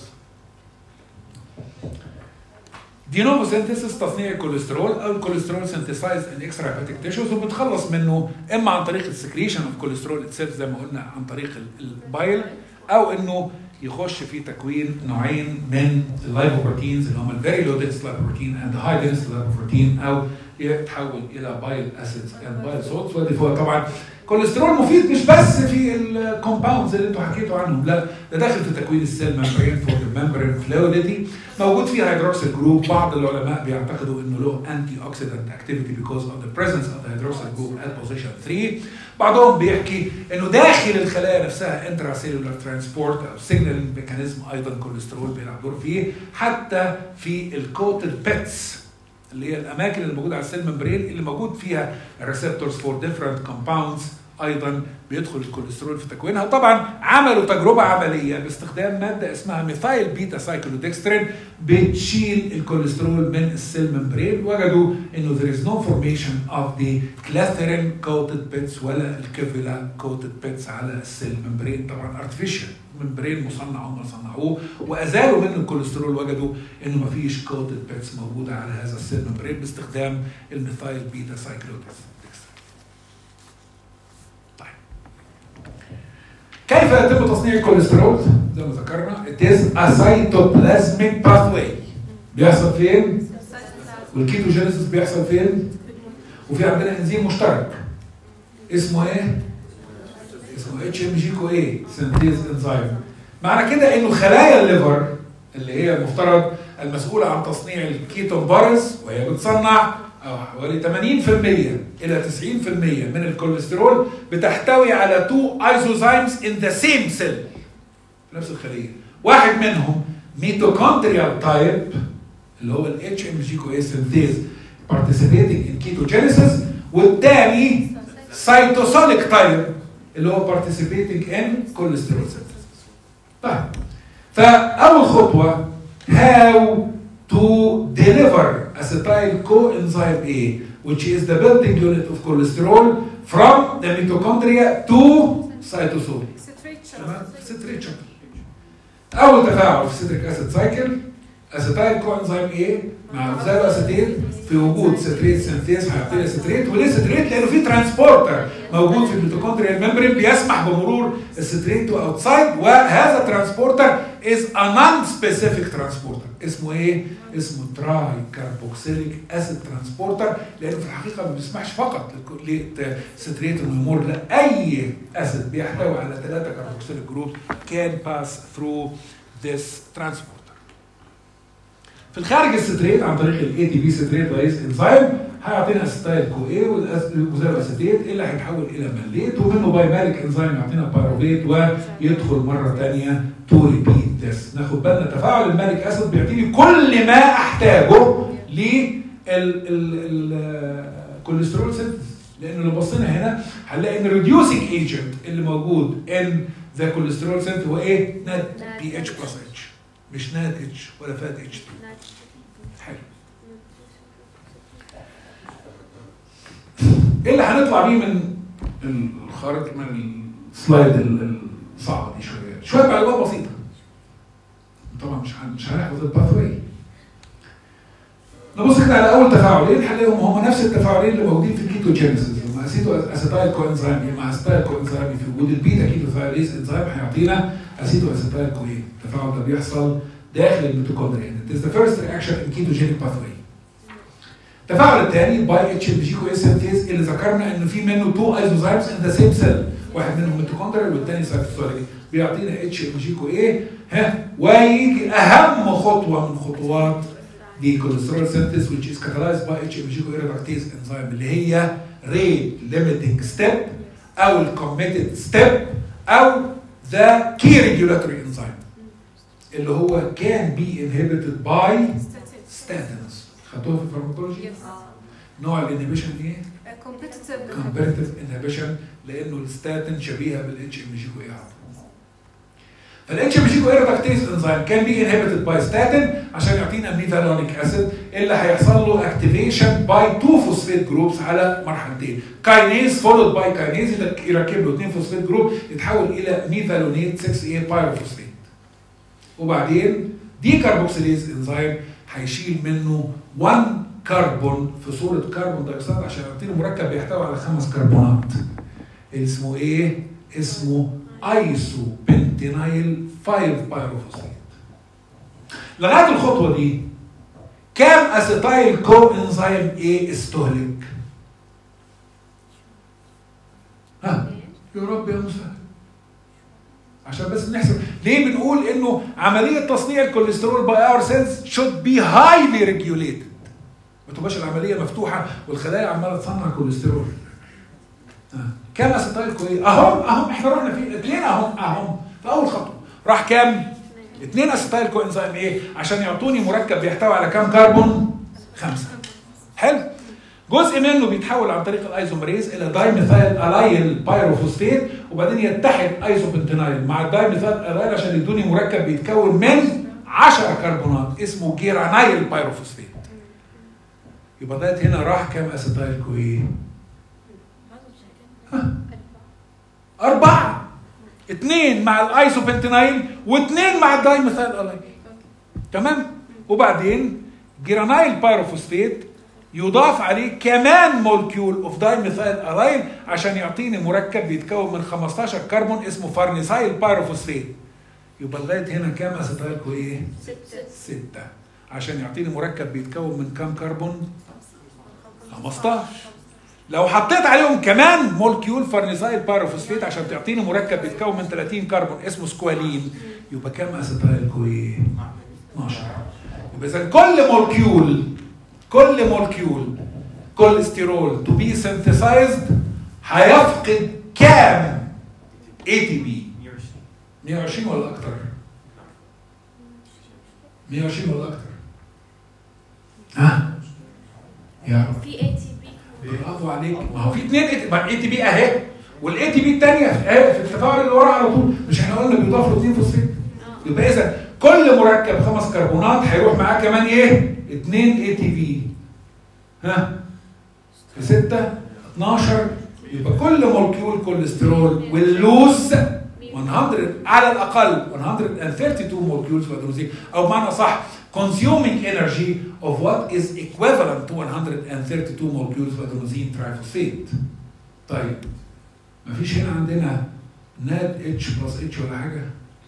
دينوفو سينثيسيس تصنيع الكوليسترول او الكوليسترول سينثيسايز ان اكسترا هيباتيك تيشوز وبتخلص منه اما عن طريق السكريشن اوف كوليسترول اتسيلف زي ما قلنا عن طريق ال- البايل او انه يخش في تكوين نوعين من اللايبوبروتينز اللي هم الفيري لو دنس لايبوبروتين اند هاي دنس لايبوبروتين او يتحول الى بايل اسيدز اند بايل سولتس ودي فوق طبعا كوليسترول مفيد مش بس في الكومباوندز اللي انتوا حكيتوا عنهم لا ده داخل في تكوين السيل ممبرين فور الممبرين فلويدتي موجود فيه هيدروكسيل جروب بعض العلماء بيعتقدوا انه له انتي اوكسيدنت اكتيفيتي بيكوز اوف ذا بريزنس اوف ذا هيدروكسيل جروب ات بوزيشن 3 بعضهم بيحكي انه داخل الخلايا نفسها انترا سيلولار ترانسبورت او سيجنالينج ميكانيزم ايضا كوليسترول بيلعب دور فيه حتى في الكوتد بيتس اللي هي الاماكن اللي موجوده على السيل ممبرين اللي موجود فيها الريسبتورز فور ديفرنت كومباوندز ايضا بيدخل الكوليسترول في تكوينها وطبعا عملوا تجربه عمليه باستخدام ماده اسمها ميثايل بيتا سايكلودكسترين بتشيل الكوليسترول من السيل ممبرين وجدوا انه there is no formation of the clathrin coated bits ولا الكيفيلا coated bits على السيل ممبرين طبعا artificial ممبرين مصنع هم صنعوه وازالوا منه الكوليسترول وجدوا انه ما فيش كوتد بيتس موجوده على هذا السيل ممبرين باستخدام الميثايل بيتا سايكلودكسترين طيب كيف يتم تصنيع الكوليسترول؟ زي ما ذكرنا it is a cytoplasmic pathway بيحصل فين؟ والكيتوجينيسيس بيحصل فين؟ وفي عندنا انزيم مشترك اسمه ايه؟ اسمه اتش ام جي كو اي سنتيز انزيم معنى كده انه خلايا الليفر اللي هي المفترض المسؤوله عن تصنيع الكيتون بارز وهي بتصنع أو حوالي 80% الى 90% من الكوليسترول بتحتوي على تو ايزوزايمز ان ذا سيم سيل نفس الخليه واحد منهم ميتوكوندريال تايب اللي هو الاتش ام جي كو اي سنتيز participating in ketogenesis والتاني سيتوسوليك تايب اللي هو participating in cholesterol synthesis. طيب فأول خطوة how to deliver acetyl coenzyme A which is the building unit of cholesterol from the mitochondria to cytosol. تمام؟ ستريتشر. أول تفاعل في ستريك أسيد سايكل اسيتايل كوانزيم ايه مع اوكسالو اسيتيل في وجود ستريت سنتيز هيعطينا ستريت وليه ستريت؟ لانه في ترانسبورتر موجود في الميتوكوندريال ممبرين بيسمح بمرور الستريت تو اوتسايد وهذا ترانسبورتر از ا نون سبيسيفيك ترانسبورتر اسمه ايه؟ اسمه تراي كاربوكسيليك اسيد ترانسبورتر لانه في الحقيقه ما بيسمحش فقط للستريت انه يمر لا اي اسيد بيحتوي على ثلاثه كاربوكسيليك جروب كان باس ثرو ذس ترانسبورتر في الخارج الستريت عن طريق الاي تي بي ستريت بايز انزيم هيعطينا اسيتايل كو اي والمزارع اسيتيت اللي هيتحول الى مليت ومنه باي مالك انزيم يعطينا بايروفيت ويدخل مره ثانيه تو ريبيت ذس ناخد بالنا تفاعل المالك اسيد بيعطيني كل ما احتاجه للكوليسترول سينثيز لانه لو بصينا هنا هنلاقي ان الريديوسنج ايجنت اللي موجود ان ذا كوليسترول سينث هو ايه؟ نات بي اتش بلس اتش مش نات اتش ولا فات اتش 2 حلو ايه اللي هنطلع بيه من الخارج من السلايد الصعبه دي شويه شويه معلومات بسيطه طبعا مش هن- مش هنحفظ الباث واي نبص كده على اول تفاعلين هنلاقيهم هم نفس التفاعلين اللي موجودين في الكيتوجينيسيس هم اسيتو اسيتايل كوانزيم مع اسيتايل كوانزيم في وجود البيتا كيتوثايريز انزيم هيعطينا اسيتو اسيتايل كوين التفاعل ده بيحصل داخل الميتوكوندريا It is the first reaction in ketogenic pathway التفاعل الثاني باي اتش ام جي كو اس سنتيز اللي ذكرنا ان في منه تو ايزوزايمز ان ذا سيم سيل واحد منهم ميتوكوندريال والثاني سايتوسوليك بيعطينا اتش ام جي كو ايه ها ويجي اهم خطوه من خطوات دي كوليسترول سينثيز which is catalyzed by HMG reductase enzyme اللي هي rate limiting step او ال committed step او the key regulatory enzyme اللي هو can be inhibited by statins خدوها في الفارماكولوجي نوع الانهبيشن ايه؟ كومبيتيتيف competitive inhibition لانه الستاتين شبيهه بالاتش ام جي كو اي فالاتش بي جي كو ايرودكتيز انزيم كان بي انهبيتد باي ستاتين عشان يعطينا ميثالونيك اسيد اللي هيحصل له اكتيفيشن باي تو فوسفيت جروبس على مرحلتين كاينيز فولود باي كاينيز يركب له اثنين فوسفيت جروب يتحول الى ميثالونيت 6 a بايروفوسفيت وبعدين دي كاربوكسيليز انزيم هيشيل منه 1 كربون في صوره كربون دايوكسيد عشان يعطينا مركب بيحتوي على خمس كربونات اسمه ايه؟ اسمه ايسو بنتينايل 5 بايروفوسفيت لغايه الخطوه دي كام اسيتايل كو انزيم ايه استهلك؟ ها يا رب يا مسهل عشان بس نحسب ليه بنقول انه عمليه تصنيع الكوليسترول باي اور سيلز شود بي هايلي ريجوليتد ما تبقاش العمليه مفتوحه والخلايا عماله تصنع كوليسترول آه. كام اسيتايل كوي اهم اهم احنا رحنا في اثنين اهم اهم في اول خطوه راح كام؟ اثنين اسيتايل كو انزيم ايه؟ عشان يعطوني مركب بيحتوي على كام كربون؟ خمسه حلو؟ جزء منه بيتحول عن طريق الايزومريز الى دايميثايل الايل بايروفوسفيت وبعدين يتحد ايزوبنتينايل مع الدايميثايل الايل عشان يدوني مركب بيتكون من 10 كربونات اسمه جيرانايل بايروفوسفيت يبقى ده هنا راح كام اسيتايل كوي؟ أربعة اثنين مع الايزوبنتينايل واثنين مع الدايميثايل الايل تمام وبعدين جيرانايل بايروفوسفيت يضاف عليه كمان مولكيول اوف دايميثايل الايل عشان يعطيني مركب بيتكون من 15 كربون اسمه فارنيسايل بايروفوسفيت يبقى لغايه هنا كام اسيتايل كو ايه؟ ستة ستة عشان يعطيني مركب بيتكون من كام كربون؟ 15 لو حطيت عليهم كمان مولكيول فارنيزايل بايروفوسفيت عشان تعطيني مركب بيتكون من 30 كربون اسمه سكوالين يبقى كام اسيتايل كوي 12 يبقى اذا كل مولكيول كل مولكيول كوليسترول تو بي سنتسايزد هيفقد كام اي تي بي 120 ولا اكتر 120 ولا اكتر ها يا رب في اي تي بي برافو عليك ما هو في اثنين اي تي بي اهي والاي تي بي الثانيه اهي في التفاعل اللي ورا على طول مش احنا قلنا بيضاف له اثنين فوسفيت يبقى اذا كل مركب خمس كربونات هيروح معاه كمان ايه؟ اثنين اي تي بي ها في 6 12 يبقى كل مولكيول كوليسترول واللوز 100 على الاقل 132 molecules of adenosine او بمعنى صح consuming energy of what is equivalent to 132 molecules of adenosine triphosphate. طيب مفيش هنا عندنا ناد اتش بلس اتش ولا حاجه؟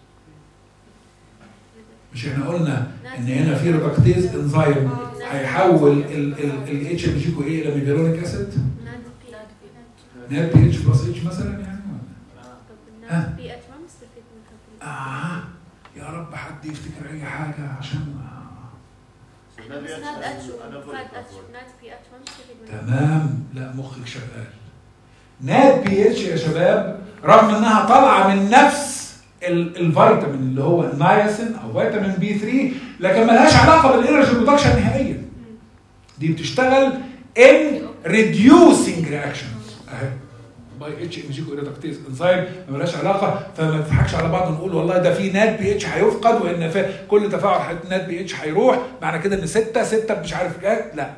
مش احنا قلنا ان هنا في ريدكتيز انزيم هيحول الاتش ام جي كو ايه الى ميفيرونيك اسيد ناد بي ناد بي اتش بلس اتش مثلا يعني ولا؟ ناد بي اتش ما مستفيد منها اه يا رب حد يفتكر اي حاجه عشان آه. احنا بس ناد اتش وناد اتش ناد بي اتش ما مستفيد منها تمام لا مخك شغال ناد بي اتش يا شباب رغم انها طالعه من نفس ال- الفيتامين اللي هو النياسين او فيتامين بي 3 لكن ملهاش علاقه بالانرجي برودكشن نهائيا دي بتشتغل ان ريديوسينج رياكشنز اهي باي اتش ام جي ريدكتيز انزيم ملهاش علاقه فما نضحكش على بعض ونقول والله ده في ناد بي اتش هيفقد وان في كل تفاعل ناد بي اتش هيروح معنى كده ان 6 6 مش عارف ايه لا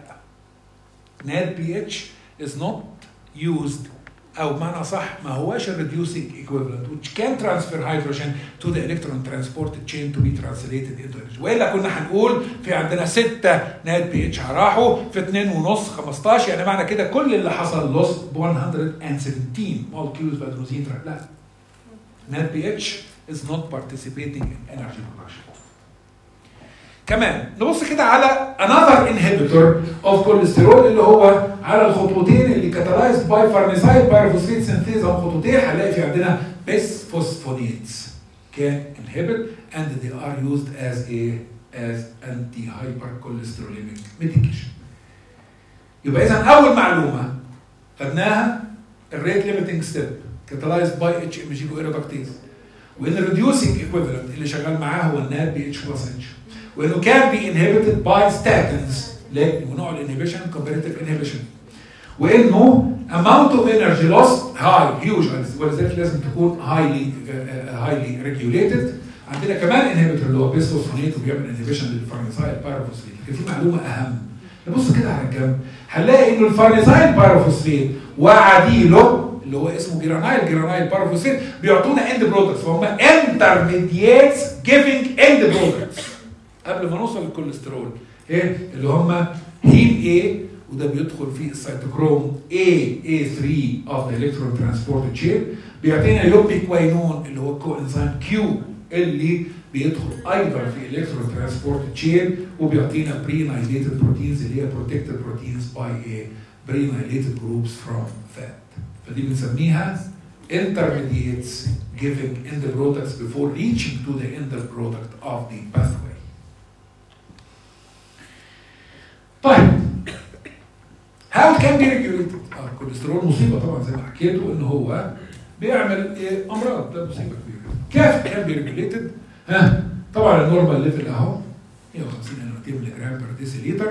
NAD pH is not used او بمعنى صح ما هواش ال reducing equivalent which can transfer hydrogen to the electron transported chain to be translated into energy والا كنا هنقول في عندنا 6 ناد بي اتش راحوا في 2 ونص 15 يعني معنى كده كل اللي حصل لوس ب 117 molecules of adenosine لا ناد بي اتش is not participating in energy production كمان نبص كده على another inhibitor of cholesterol اللي هو على الخطوتين اللي catalyzed by farnesyl pyrophosphate synthase هم خطوتين هنلاقي في عندنا bisphosphonates can inhibit and they are used as a as anti-hypercholesterolemic medication. يبقى اذا اول معلومه خدناها الريت ليميتنج ستيب catalyzed by اتش ام جي ايرودكتيز وان الريديوسينج ايكويفالنت اللي شغال معاه هو الناد بي اتش بلس اتش وانه كان بي انهبيتد باي ستاتنز نوع الانهبيشن كومباريتيف انهبيشن وانه amount of energy loss high huge ولذلك لازم تكون highly uh, highly regulated عندنا كمان انهبيتور اللي هو بيسفوسفونيت وبيعمل انهبيشن للفارنسايل بايروفوسفيت لكن في معلومه اهم نبص كده على الجنب هنلاقي انه الفارنسايل بايروفوسفيت وعديله اللي هو اسمه جرانايل جرانايل بايروفوسفيت بيعطونا اند برودكتس فهم انترميديتس جيفنج اند برودكتس قبل ما نوصل للكوليسترول ايه اللي هم هيم اي وده بيدخل في السيتوكروم A A3 of the electron transport chain بيعطينا يوبيكوينون اللي هو كو انزيم كيو اللي بيدخل ايضا في الكترون ترانسبورت تشين وبيعطينا برينايليتد بروتينز اللي هي بروتكتد بروتينز باي ايه برينايليتد جروبس فروم فات فدي بنسميها intermediates giving end products before reaching to the end product of the pathway. طيب how it can be regulated؟ آه، الكوليسترول مصيبه طبعا زي ما حكيته ان هو بيعمل إيه امراض ده مصيبه كبيره. كيف كان بي ريجوليتد؟ ها طبعا النورمال ليفل اهو 150 نانوتين ملي جرام بر ديسيليتر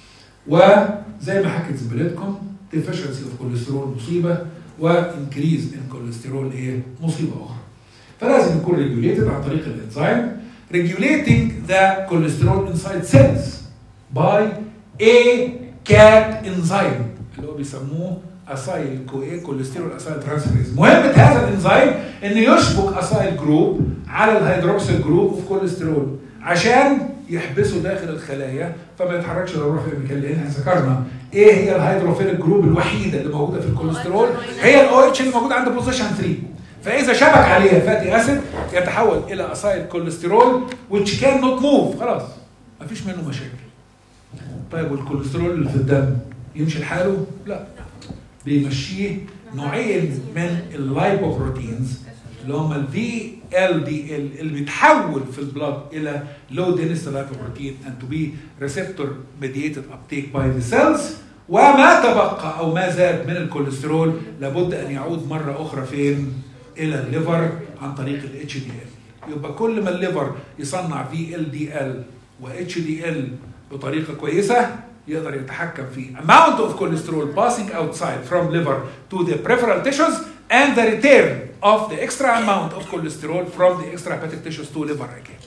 وزي ما حكيت زميلتكم deficiency of كوليسترول مصيبه وانكريز ان كوليسترول ايه مصيبه اخرى. فلازم يكون ريجوليتد عن طريق الانزيم regulating the cholesterol inside cells by a cat enzyme اللي هو بيسموه اسايل كو ايه كوليسترول اسايل ترانسفيريز مهمه هذا الانزيم انه يشبك اسايل جروب على الهيدروكسيل جروب اوف كوليسترول عشان يحبسه داخل الخلايا فما يتحركش لو روح في المكان لان احنا ذكرنا ايه هي الهيدروفيليك جروب الوحيده اللي موجوده في الكوليسترول هي الاو اتش اللي موجوده عند بوزيشن 3 فاذا شبك عليها فاتي اسيد يتحول الى اسايل كوليسترول which can not move خلاص مفيش منه مشاكل طيب والكوليسترول اللي في الدم يمشي لحاله؟ لا بيمشيه نوعين من اللايبوبروتينز اللي هم الفي ال دي ال اللي بيتحول في البلاد الى لو دينستي لايبوبروتين and to be receptor mediated uptake by the cells وما تبقى او ما زاد من الكوليسترول لابد ان يعود مره اخرى فين؟ الى الليفر عن طريق الاتش دي ال يبقى كل ما الليفر يصنع في ال دي ال واتش دي ال بطريقه كويسه يقدر يتحكم في amount of cholesterol passing outside from liver to the peripheral tissues and the return of the extra amount of cholesterol from the extrahepatic tissues to liver again.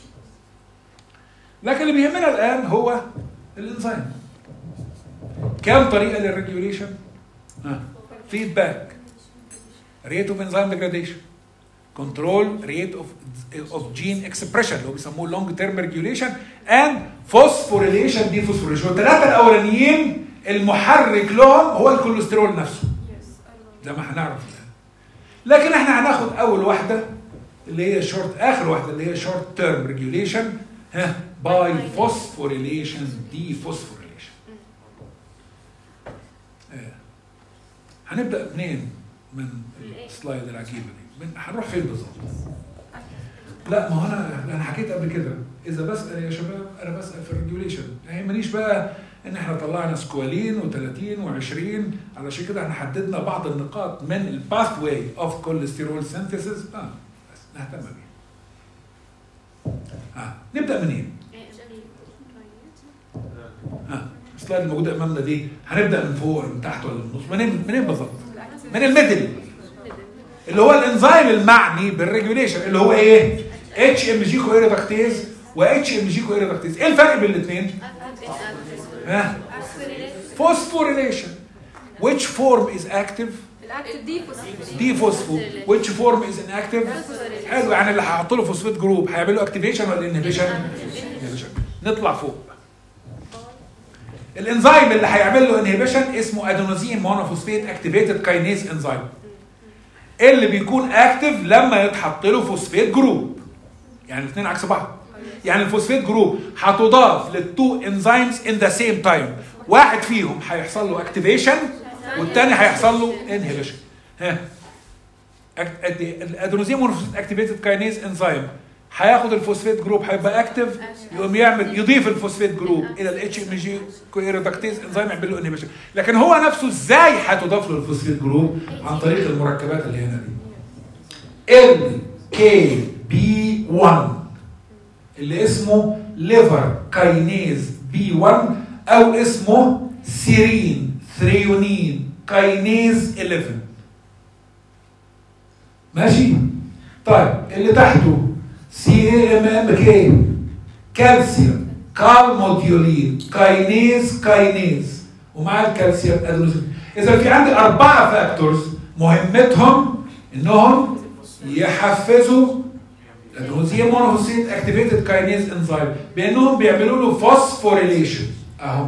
لكن اللي بيهمنا الان هو الانزيم. كم طريقه للريجوليشن؟ فيدباك rate of enzyme degradation control rate of of gene expression اللي هو بيسموه long term regulation and phosphorylation dephosphorylation والثلاثه الاولانيين المحرك لهم هو الكوليسترول نفسه زي ما هنعرف الان لكن احنا هناخد اول واحده اللي هي شورت اخر واحده اللي هي شورت تيرم ريجوليشن ها باي فوسفوريليشن ديفوسفوريليشن هنبدا منين من السلايد العجيبه دي من هنروح فين بالظبط لا ما هو انا انا حكيت قبل كده اذا بسال يا شباب انا بسال في الريجوليشن ما يهمنيش بقى ان احنا طلعنا سكوالين و30 و20 علشان كده احنا حددنا بعض النقاط من الباث واي اوف كوليسترول سينثيسيس اه بس نهتم بيها اه نبدا منين؟ ها السلايد الموجوده امامنا دي هنبدا من فوق ولا من تحت ولا من النص منين منين بالظبط؟ من الميدل اللي هو الانزيم المعني بالريجوليشن اللي هو ايه؟ اتش ام جي كويريدكتيز و اتش ام جي كويريدكتيز ايه الفرق بين الاثنين؟ ها؟ phosphorylation which form is active الاكتف دي فوسفوريليشن دي فوسفو which form is inactive حلو يعني اللي هحط له فوسفيت جروب هيعمل له اكتيفيشن ولا انهبيشن نطلع فوق الانزيم اللي هيعمل له انهبيشن اسمه ادينوزين مونوفوسفيت اكتيفيتد كاينيز انزيم اللي بيكون اكتف لما يتحط له فوسفيت جروب يعني الاثنين عكس بعض يعني الفوسفيت جروب هتضاف للتو انزيمز ان ذا سيم تايم واحد فيهم هيحصل له اكتيفيشن والتاني هيحصل له انهبيشن ها أك- الادينوزين مونوفوسفيت اكتيفيتد كاينيز انزيم هياخد الفوسفيت جروب هيبقى اكتف يقوم يعمل يضيف الفوسفيت جروب الى الاتش ام جي كويريدكتيز انزيم يعمل له انهبيشن لكن هو نفسه ازاي هتضاف له الفوسفيت جروب عن طريق المركبات اللي هنا دي ال كي بي 1 اللي اسمه ليفر كاينيز بي 1 او اسمه سيرين ثريونين كاينيز 11 ماشي طيب اللي تحته سي اي ام ام كي كالسيوم كالموديولين كاينيز كاينيز ومع الكالسيوم ادينوسين اذا في عندي اربعه فاكتورز مهمتهم انهم يحفزوا الادينوزين مونوفوسفيت اكتيفيتد كاينيز انزيم بانهم بيعملوا له فوسفوريليشن اهو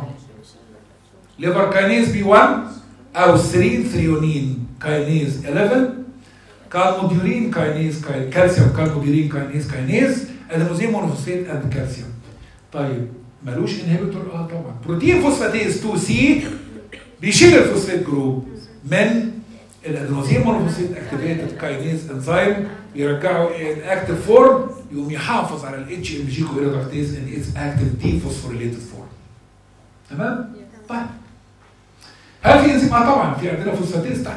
ليفر كاينيز بي 1 او 3 ثريونين كاينيز 11 كالموديولين كاينيز كاي- كالسيوم كالموديولين كاينيز كاينيز ادينوزين مونوفوسفيت اند كالسيوم طيب ملوش انهبيتور اه طبعا بروتين فوسفاتيز 2 سي بيشيل الفوسفات جروب من الادينوزين مونوفوسفيت اكتيفيتد كاينيز انزيم يرجعه الاكتيف فورم يقوم يحافظ على الاتش ام جي كويرودكتيز ان اتس اكتيف دي فوسفوريليتد فورم تمام طيب هل في انزيم اه طبعا في عندنا فوسفاتيز تحت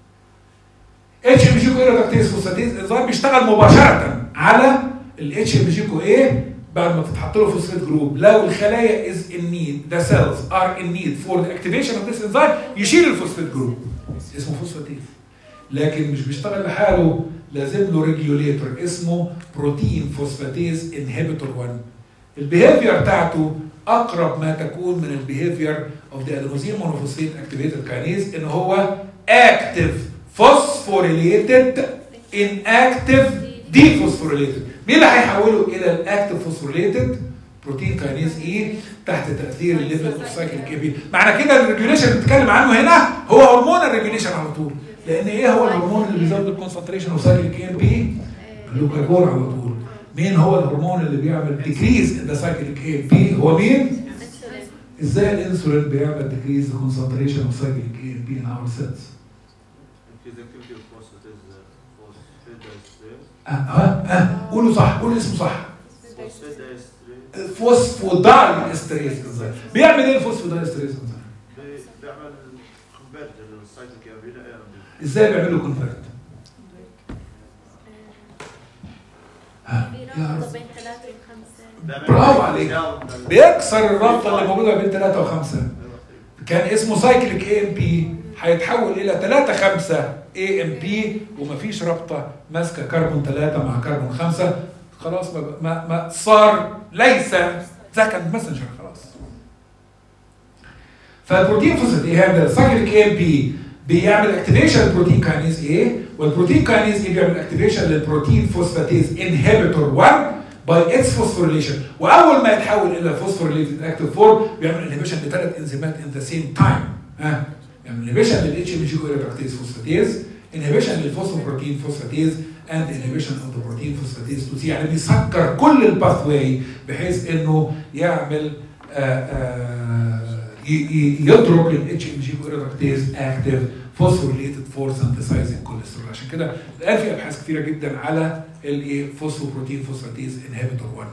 اتش ام جي كويرودكتيز فوسفاتيز انزيم بيشتغل مباشره على الاتش ام جي كو ايه بعد ما تتحط له فوسفات جروب لو الخلايا از ان نيد ذا سيلز ار ان نيد فور ذا اكتيفيشن اوف ذيس انزيم يشيل الفوسفات جروب اسمه فوسفاتيز لكن مش بيشتغل لحاله لازم له ريجوليتور اسمه بروتين فوسفاتيز انهبيتور 1 البيهيفير بتاعته اقرب ما تكون من البيهيفير اوف ذا ادينوزين مونوفوسفيت اكتيفيتد كاينيز ان هو اكتيف فوسفوريليتد ان اكتيف دي فوسفوريليتد مين اللي هيحوله الى الاكتيف فوسفوريليتد بروتين كاينيز اي تحت تاثير الليفل اوف سايكليك اي بي معنى كده الريجوليشن اللي بنتكلم عنه هنا هو هرمون الريجوليشن على طول لان ايه هو الهرمون اللي بيزود الكونسنتريشن اوف سايكليك اي بي جلوكاجون على طول مين هو الهرمون اللي بيعمل ديكريز ان ذا سايكليك اي بي هو مين ازاي الانسولين بيعمل ديكريز ذا كونسنتريشن اوف سايكليك اي بي ان اور سيلز Increase activity of phosphatase, uh, phosphatase, اه اه اه قولوا صح قولوا اسمه صح phosphatase فوسفوداي استريز انزيم بيعمل ايه الفوسفوداي استريز انزيم بي- بيعمل كونفرت للسايكليك ام بي ازاي بيعملوا كونفرت ها في يا رابطة رب بين ثلاثة وخمسة برافو عليك. بيكسر الرابطه اللي موجوده بين 3 و5 كان اسمه سايكليك اي ام بي هيتحول الى 3 5 اي ام بي ومفيش رابطه ماسكه كربون 3 مع كربون 5 خلاص ما, ما, ما صار ليس سكند ماسنجر خلاص فالبروتين فوسفات ايه هذا السايكليك اي ام بي بيعمل اكتيفيشن للبروتين كاينيز ايه والبروتين كاينيز ايه بيعمل اكتيفيشن للبروتين فوسفاتيز انهبيتور 1 باي اتس فوسفوريليشن واول ما يتحول الى فوسفوريليتد اكتيف فورم بيعمل انهبيشن لثلاث انزيمات ان ذا سيم تايم ها يعمل انهبيشن للاتش ام جي كويركتيز فوسفاتيز انهبيشن للفوسفوبروتين فوسفاتيز اند انهبيشن اوف ذا بروتين فوسفاتيز 2 سي يعني بيسكر كل الباث واي بحيث انه يعمل آه، آه، ي- ي- يترك الاتش ام جي كويركتيز اكتيف فوسفوريليتد فور سنتسايزنج كوليسترول عشان كده الان في ابحاث كثيره جدا على الايه فوسفوبروتين فوسفاتيز انهبيتور 1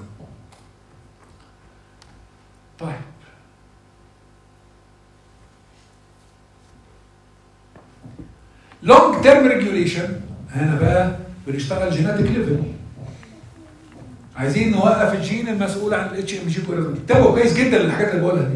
طيب لونج تيرم ريجوليشن هنا بقى بنشتغل جيناتيك ليفل عايزين نوقف الجين المسؤول عن الاتش ام جي انتبهوا كويس جدا للحاجات اللي بقولها دي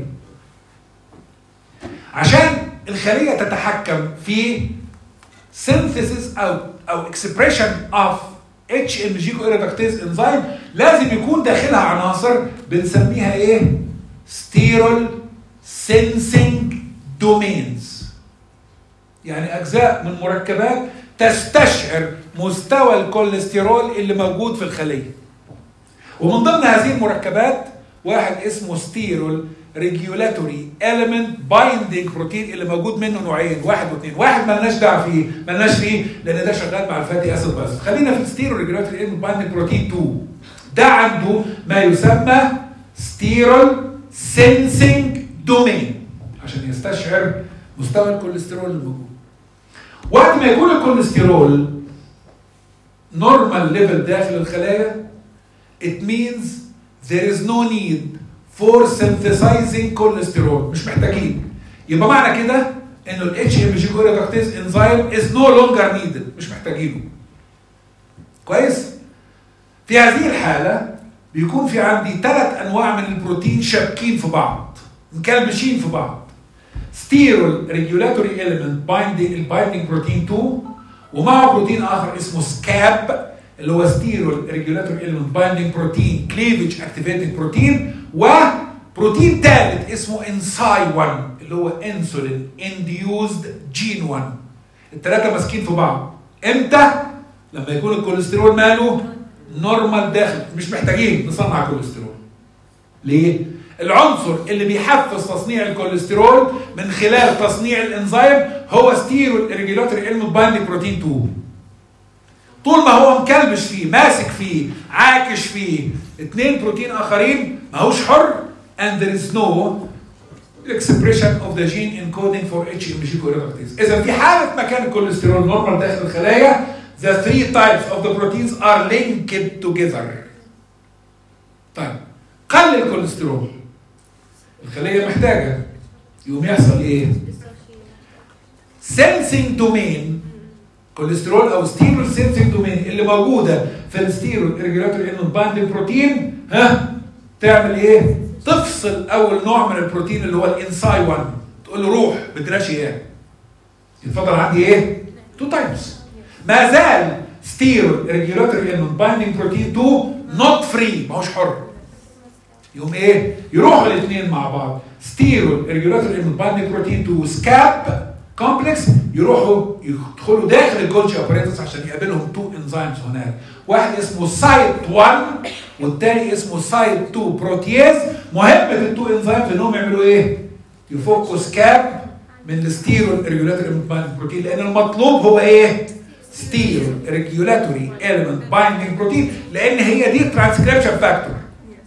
عشان الخليه تتحكم في synthesis او او expression of اتش ام جي كويرودكتيز انزيم لازم يكون داخلها عناصر بنسميها ايه؟ ستيرول سينسينج دومينز يعني اجزاء من مركبات تستشعر مستوى الكوليسترول اللي موجود في الخليه ومن ضمن هذه المركبات واحد اسمه ستيرول ريجولاتوري اليمنت بايندينج بروتين اللي موجود منه نوعين واحد واثنين واحد مالناش دعوه فيه مالناش فيه لان ده شغال مع الفاتي اسيد بس خلينا في ستيرول ريجولاتوري اليمنت بايندينج بروتين 2 ده عنده ما يسمى ستيرول سينسينج دومين عشان يستشعر مستوى الكوليسترول الموجود وقت ما يكون الكوليسترول نورمال ليفل داخل الخلايا it means there is no need for synthesizing cholesterol مش محتاجين يبقى معنى كده انه ال HMG choreoductase enzyme is no longer needed مش محتاجينه كويس في هذه الحالة بيكون في عندي ثلاث انواع من البروتين شابكين في بعض مكلبشين في بعض ستيرول ريجولاتوري element binding البايندينج بروتين 2 ومعه بروتين اخر اسمه سكاب اللي هو ستيرول ريجولاتور element بايندينج بروتين كليفج اكتيفيتنج بروتين وبروتين ثالث اسمه انساي 1 اللي هو انسولين انديوزد جين 1 الثلاثه ماسكين في بعض امتى؟ لما يكون الكوليسترول ماله نورمال داخل مش محتاجين نصنع كوليسترول ليه؟ العنصر اللي بيحفز تصنيع الكوليسترول من خلال تصنيع الانزيم هو ستيرول ريجولاتوري element بايندينج بروتين 2 طول ما هو مكلبش فيه ماسك فيه عاكش فيه اثنين بروتين اخرين ماهوش حر and there is no expression of the gene encoding for HMG coredoxase اذا في حاله مكان الكوليسترول نورمال داخل الخلايا the three types of the proteins are linked together طيب قل الكوليسترول الخليه محتاجه يقوم يحصل ايه sensing domain كوليسترول او ستيرول سينسنج دومين اللي موجوده في الستيرول ريجولاتوري انون بايندنج بروتين ها تعمل ايه؟ تفصل اول نوع من البروتين اللي هو الانساي 1 تقول له روح بدناش اياه يتفضل عندي ايه؟ تو تايبس ما زال ستيرول ريجولاتوري انون بايندنج بروتين 2 نوت فري ماهوش حر يقوم ايه؟ يروحوا الاثنين مع بعض ستيرول ريجولاتوري انون بايندنج بروتين 2 سكاب كومبلكس يروحوا يدخلوا داخل الجولجي اباريتس عشان يقابلهم تو انزيمز هناك واحد اسمه سايت 1 والتاني اسمه سايت 2 بروتياز مهمه التو انزيمز انهم يعملوا ايه؟ يفكوا سكاب من الستيرول ريجولاتوري بروتين لان المطلوب هو ايه؟ ستيرول ريجولاتوري element بايندينج بروتين لان هي دي ترانسكريبشن فاكتور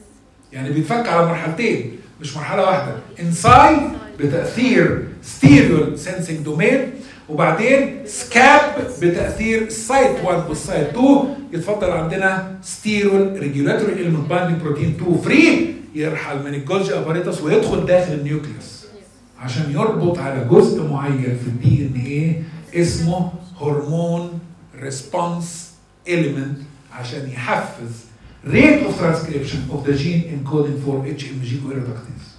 يعني بيتفك على مرحلتين مش مرحله واحده انسايد بتاثير ستيريول سensing دومين وبعدين سكاب بتاثير سايت 1 والسايت 2 يتفضل عندنا ستيرول ريجولاتوري element بايندينج بروتين 2 فري يرحل من الجولجي اباريتس ويدخل داخل النيوكليوس عشان يربط على جزء معين في الدي ان ايه اسمه هرمون ريسبونس element عشان يحفز rate of transcription of the gene encoding for HMG coredoxase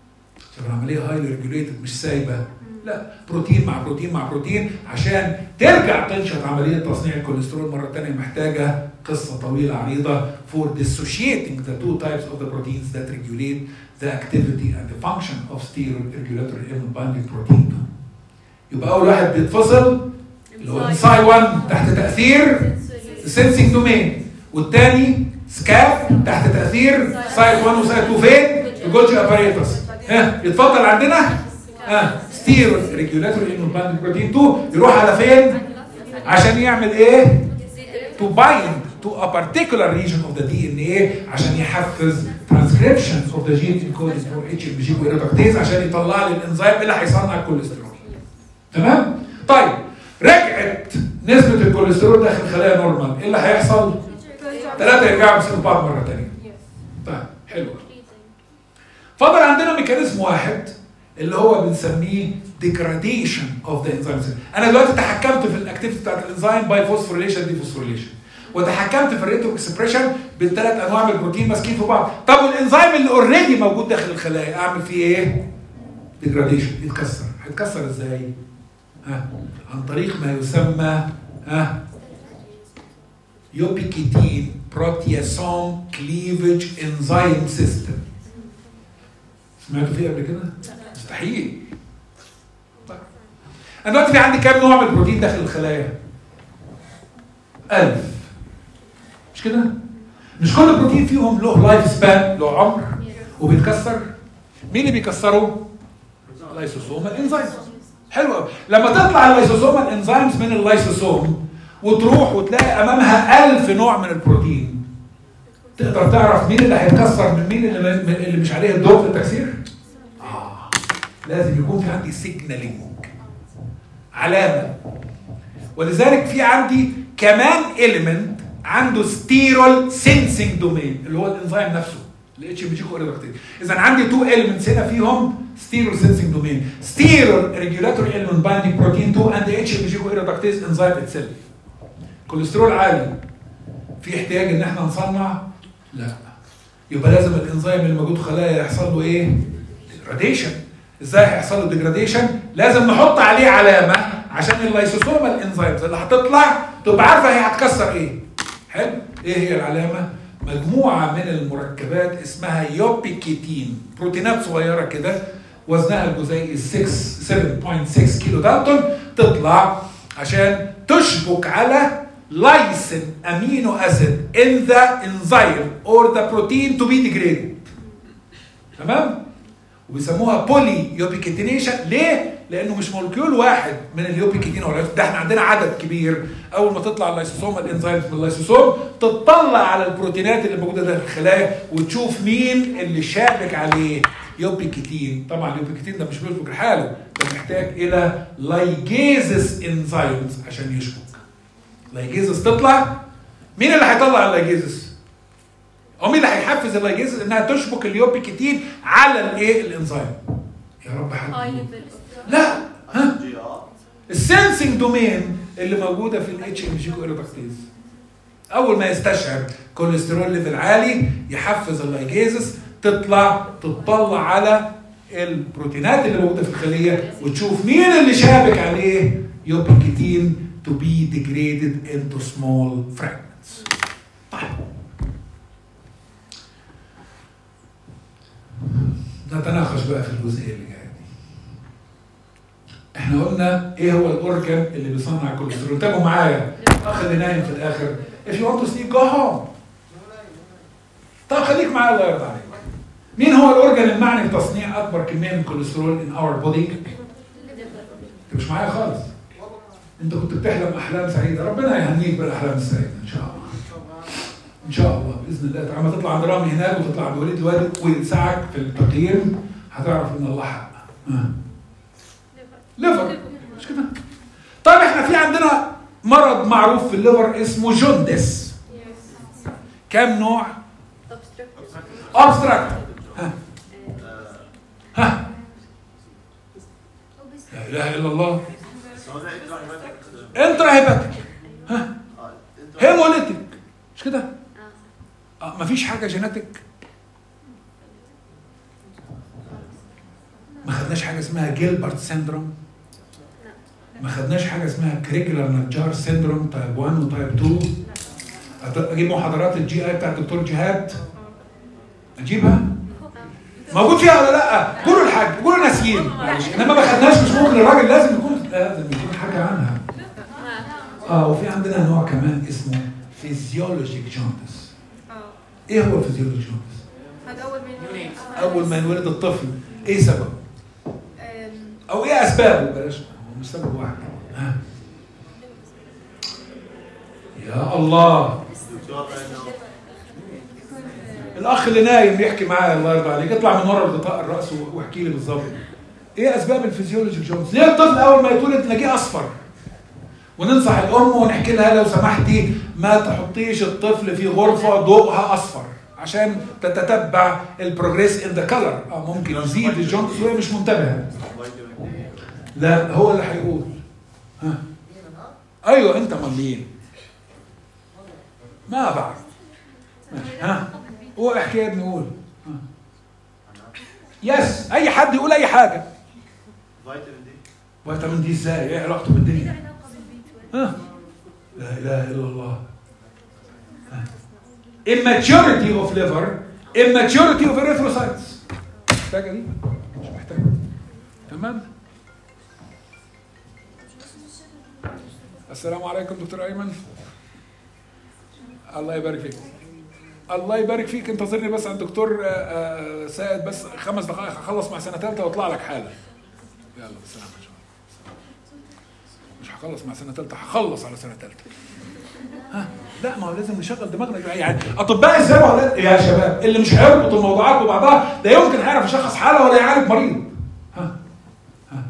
شوف العمليه هايلي ريجوليتد مش سايبه لا بروتين مع بروتين مع بروتين عشان ترجع تنشط عمليه تصنيع الكوليسترول مره ثانيه محتاجه قصه طويله عريضه for dissociating the two types of the proteins that regulate the activity and the function of steroid regulatory element binding protein 2 يبقى اول واحد بيتفصل اللي هو انساي 1 تحت تاثير السنسنج دومين والثاني سكاب تحت تاثير سايت 1 وسايت 2 فين؟ في جولجي اباريتس ها يتفضل عندنا ها ستيرول ريجولاتوري انون باند بروتين 2 يروح على فين؟ عشان يعمل ايه؟ to bind to a particular region of the DNA عشان يحفز transcription of the gene encoded for HMG coredoxase عشان يطلع لي الانزيم اللي هيصنع الكوليسترول. تمام؟ طيب رجعت نسبة الكوليسترول داخل خلايا نورمال، ايه اللي هيحصل؟ ثلاثة يرجعوا يمسكوا بعض مرة ثانية. طيب حلو. فضل عندنا ميكانيزم واحد اللي هو بنسميه degradation of the enzyme انا دلوقتي تحكمت في الاكتيفيتي بتاعت الانزيم باي فوسفوريليشن دي فوسفوريليشن وتحكمت في الريت اوف اكسبريشن بالثلاث انواع من البروتين ماسكين في بعض طب والانزيم اللي اوريدي موجود داخل الخلايا اعمل فيه ايه ديجراديشن يتكسر هيتكسر ازاي ها عن طريق ما يسمى ها يوبيكيتين بروتياسوم كليفج انزيم سيستم سمعتوا فيه قبل كده؟ مستحيل طيب انا دلوقتي في عندي كام نوع من البروتين داخل الخلايا؟ ألف مش كده؟ مش كل بروتين فيهم له لايف سبان له عمر وبيتكسر مين اللي بيكسره؟ اللايسوسوم الانزيمز حلو قوي لما تطلع اللايسوسوم الانزيمز من اللايسوسوم وتروح وتلاقي امامها ألف نوع من البروتين تقدر تعرف مين اللي هيتكسر من مين اللي, اللي مش عليه الدور في التكسير؟ آه. لازم يكون في عندي سيجنالينج علامه ولذلك في عندي كمان اليمنت عنده ستيرول سينسنج دومين اللي هو الانزيم نفسه الاتش ام جي كوريدكتين اذا عندي تو اليمنتس هنا فيهم ستيرول سينسنج دومين ستيرول ريجولاتوري اليمنت بايندينج بروتين 2 اند اتش ام جي كوريدكتيز انزيم اتسيلف كوليسترول عالي في احتياج ان احنا نصنع لا يبقى لازم الانزيم اللي موجود في خلايا يحصل له ايه ديجراديشن ازاي هيحصل له ديجراديشن لازم نحط عليه علامه عشان اللايسوسوم الانزيمز اللي هتطلع تبقى عارفه هي هتكسر ايه حلو ايه هي العلامه مجموعه من المركبات اسمها يوبيكيتين بروتينات صغيره كده وزنها الجزيئي 6 7.6 كيلو دالتون تطلع عشان تشبك على لايسين امينو اسيد in the enzyme or the protein to be degraded تمام وبيسموها بولي يوبيكيتينيشن ليه؟ لانه مش مولكيول واحد من اليوبيكيتين ولا ده احنا عندنا عدد كبير اول ما تطلع اللايسوسوم الانزيمز من اللايسوسوم تطلع على البروتينات اللي موجوده داخل الخلايا وتشوف مين اللي شابك عليه يوبيكيتين طبعا اليوبيكيتين ده مش بيشبك لحاله ده محتاج الى لايجيزس انزيمز عشان يشبك لايجيزس تطلع مين اللي هيطلع اللايجيزس؟ او مين اللي هيحفز اللايجيزس انها تشبك اليوبيكيتين على الايه الانزيم يا رب حد هاي يقول. ليفل لا ها جي ار السنسنج دومين اللي موجوده في الاتش ام جي كويرودكتيز اول ما يستشعر كوليسترول ليفل عالي يحفز اللايجيزس تطلع تطلع على البروتينات اللي موجوده في الخليه وتشوف مين اللي شابك عليه يوبيكيتين to be degraded into small fragments. طيب. نتناقش بقى في الجزئيه اللي جايه دي. احنا قلنا ايه هو الاورجن اللي بيصنع الكوليسترول انتبهوا معايا الاخ اللي نايم في الاخر if you want to sleep go home طب خليك معايا الله يرضى عليك مين هو الاورجن المعني بتصنيع اكبر كميه من الكوليسترول in our body انت مش معايا خالص انت كنت بتحلم احلام سعيده ربنا يهنيك بالاحلام السعيده ان شاء الله ان شاء الله باذن الله تعالى لما تطلع عند رامي هناك وتطلع عند وليد الوالد ويساعك في التقييم هتعرف ان الله حق آه. ليفر مش كده طيب احنا في عندنا مرض معروف في الليفر اسمه جوندس كام نوع ابستراكت ها ها لا اله الا الله هو ده انتراهيباتيك انترا هيباتيك ها اه انترا هيموليتيك مش كده اه مفيش حاجه جيناتيك ما خدناش حاجه اسمها جيلبرت سيندروم ما خدناش حاجه اسمها كريجلر نجار سيندروم تايب 1 وتايب 2 أت- اجيب محاضرات الجي اي بتاعت الدكتور جهاد اجيبها موجود فيها ولا لا قولوا الحاج قولوا ناسيين معلش انما ما خدناش مش ممكن الراجل لازم يكون لازم يكون حاجه عنها اه وفي عندنا نوع كمان اسمه فيزيولوجيك جوندس اه ايه هو الفيزيولوجيك جوندس هذا اول من اول ما ينولد الطفل ايه سببه أم، او ايه اسبابه بلاش هو مش سبب واحد ها يا الله دكتور انه الاخ اللي نايم بيحكي معايا الله يرضى عليك اطلع من ورا غطاء الراس واحكي لي بالظبط ايه اسباب الفيزيولوجيك جونز ليه الطفل اول ما يتولد تلاقيه اصفر وننصح الام ونحكي لها لو سمحتي ما تحطيش الطفل في غرفه ضوءها اصفر عشان تتتبع البروجريس ان ذا كلر اه ممكن يزيد الجونز وهي مش منتبهه فيتامين دي لا هو اللي هيقول ها ايوه انت مين ما بعرف ماشي ها هو احكي يا ابني قول ها. يس اي حد يقول اي حاجه فيتامين دي فيتامين دي ازاي ايه علاقته بالدنيا ها لا اله الا الله ها. immaturity of liver immaturity of erythrocytes محتاجه دي مش محتاجه تمام السلام عليكم دكتور ايمن الله يبارك فيك الله يبارك فيك انتظرني بس عند الدكتور آه، آه، سائد بس خمس دقائق هخلص مع سنه ثالثه واطلع لك حاله يلا بالسلامه ان شاء الله مش هخلص مع سنه ثالثه هخلص على سنه ثالثه ها لا ما هو لازم نشغل دماغنا يعني اطباء ازاي ولا يا شباب اللي مش هيربط الموضوعات ببعضها ده يمكن هيعرف يشخص حاله ولا يعالج مريض ها ها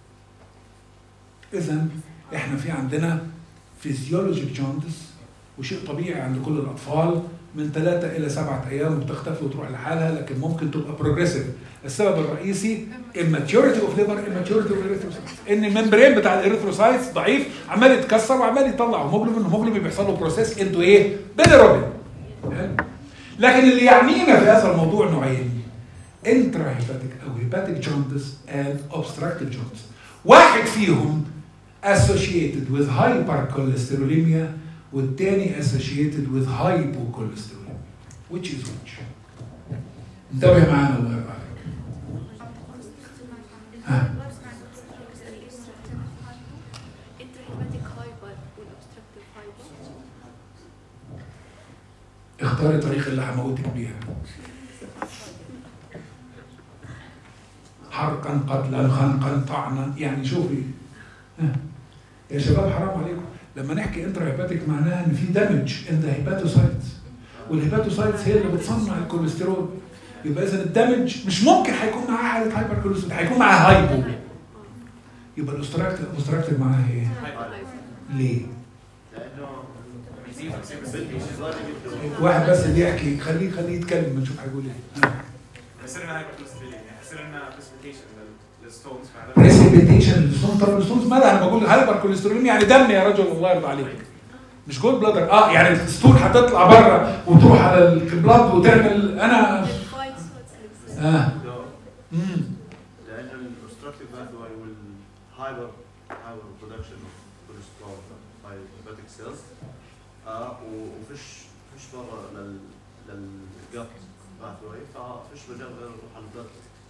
اذا احنا في عندنا فيزيولوجيك جوندس وشيء طبيعي عند كل الاطفال من ثلاثة إلى سبعة أيام وبتختفي وتروح لحالها لكن ممكن تبقى بروجريسيف السبب الرئيسي immaturity of liver immaturity of erythrocytes إن الممبرين بتاع الإريثروسايتس ضعيف عمال يتكسر وعمال يطلع هيموجلوبين الهيموجلوبين بيحصل له بروسيس انتو إيه؟ بيليروبين لكن اللي يعنينا في هذا الموضوع نوعين انترا هيباتيك أو هيباتيك جوندس and obstructive jaundice واحد فيهم associated with hypercholesterolemia والتاني associated with hypocholesterol which is which انتبه معانا الله يرضى عليك ها intrahepatic hyper والobstructive hyper اختاري طريق اللي هموتك بيها حرقا قتلا خنقا طعنا يعني شوفي ها. يا شباب حرام عليكم لما نحكي انترا هيباتيك معناها ان في دامج ان ذا هيباتوسايتس والهيباتوسايتس هي اللي بتصنع الكوليسترول يبقى اذا الدمج مش ممكن هيكون معاه حاله هايبر كوليسترول هيكون معاه هايبو يبقى الاوستراكتيف الاوستراكتيف معاه ايه؟ ليه؟ لانه بيزيد بالنسبه واحد بس اللي يحكي خليه خليه يتكلم نشوف هيقول ايه يصير لنا هايبركوليسترولين يعني يصير لنا بريسبيتيشن للستونز فعلا بريسيبيتيشن الستون طب الستونز مالها انا بقول هايبر كوليسترول يعني دم يا رجل الله يرضى عليك مش جولد بلادر اه يعني الستون هتطلع بره وتروح على البلاد وتعمل انا اه امم لانه الاوستراكتيف باثواي والهايبر هايبر برودكشن اوف كوليسترول باي هيباتيك سيلز اه وفيش فيش برا لل للجت باثواي ففيش مجال غير نروح على البلد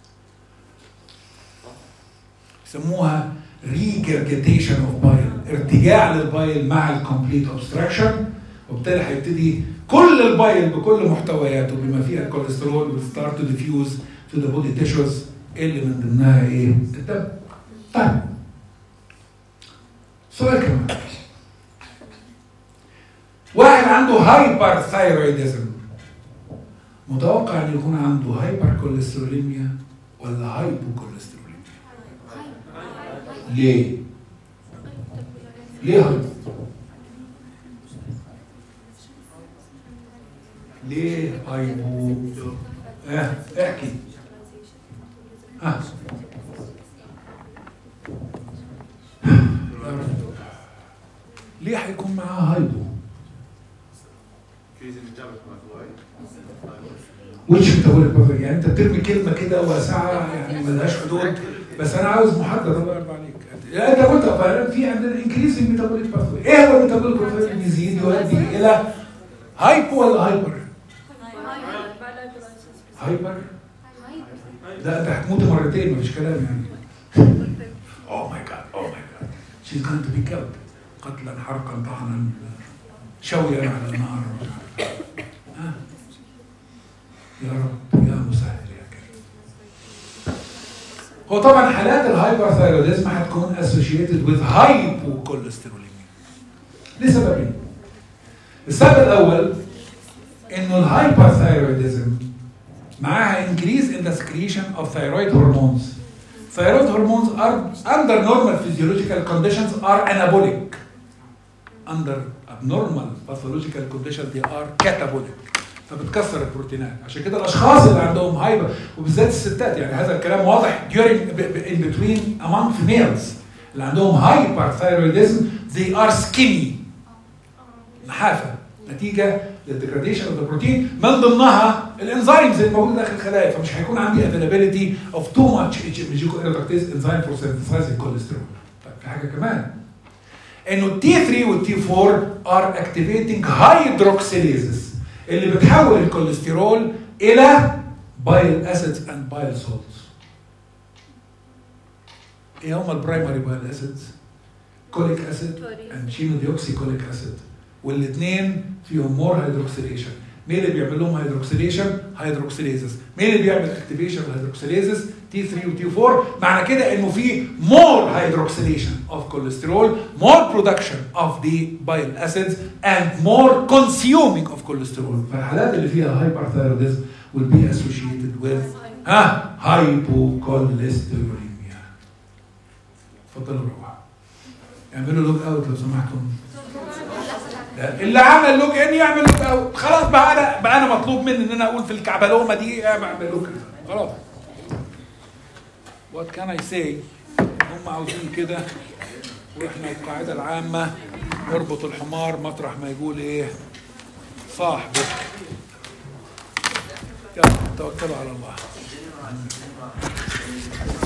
صح؟ يسموها regurgitation of bile ارتجاع للبايل مع الكومبليت obstruction وبالتالي هيبتدي كل البايل بكل محتوياته بما فيها الكوليسترول will start to diffuse to the body tissues اللي من ضمنها ايه؟ الدم. طيب سؤال كمان واحد عنده هايبر ثايرويدزم متوقع ان يكون عنده هايبر كوليستروليميا ولا هايبو كوليستروليميا؟ ليه؟ ليه هايبو؟ ليه هايبو؟ اه احكي ها ليه هيكون معاه هايبو؟ كريزي مجابك باثواي وش بتقول البابا يعني انت بترمي كلمه كده واسعه يعني ملهاش حدود بس انا عاوز محدد الله يرضى عليك لا انت قلت فعلا في عندنا انكريزنج ميتابوليك باثوي ايه هو الميتابوليك باثوي اللي بيزيد يؤدي الى هايبو ولا هايبر؟ هايبر لا انت هتموت مرتين مفيش كلام يعني اوه ماي جاد اوه ماي جاد شيز جوينج تو بي كيلد قتلا حرقا طحنا شويا على النار ها يا رب يا مسهل يا كريم هو طبعا حالات الهايبر ثايروديزم هتكون associated with hypocholesterolемia لسببين السبب الاول انه الهايبر ثايروديزم معاها increase in the secretion of thyroid hormones thyroid hormones are under normal physiological conditions are anabolic under abnormal pathological conditions they are catabolic فبتكسر البروتينات عشان كده الاشخاص اللي عندهم هايبر وبالذات الستات يعني هذا الكلام واضح during in between among females اللي عندهم هايبر ثايرويدزم they are skinny نحافه نتيجه للديجراديشن اوف البروتين من ضمنها الانزيمز الموجوده داخل الخلايا فمش هيكون عندي availability of too much ميجيكو enzyme for synthesizing cholesterol طيب في حاجه كمان انه التي 3 والتي 4 ار اكتيفيتنج هيدروكسيليزز اللي بتحول الكوليسترول الى بايل اسيدز اند بايل سولتس ايه هم البرايمري بايل اسيدز كوليك اسيد اند شينو ديوكسي كوليك اسيد والاثنين فيهم مور هيدروكسيليشن مين اللي بيعمل لهم هيدروكسيليشن هيدروكسيليزز مين اللي بيعمل اكتيفيشن الهيدروكسيليزز تي 3 وتي 4 معنى كده انه في مور هيدروكسيليشن اوف كوليسترول مور برودكشن اوف ذا بايل اسيدز اند مور كونسيومينج اوف كوليسترول فالحالات اللي فيها هايبر ثايروديزم will be associated with ها هايبوكوليستروليميا اتفضلوا روحوا اعملوا لوج اوت لو سمحتم لا، اللي عمل لوج ان يعمل لوج اوت خلاص بقى انا بقى انا مطلوب مني ان انا اقول في الكعبلومه دي اعمل لوج خلاص وات كان اي سي هم عاوزين كده واحنا القاعده العامه اربط الحمار مطرح ما يقول ايه صاحبه يلا توكلوا على الله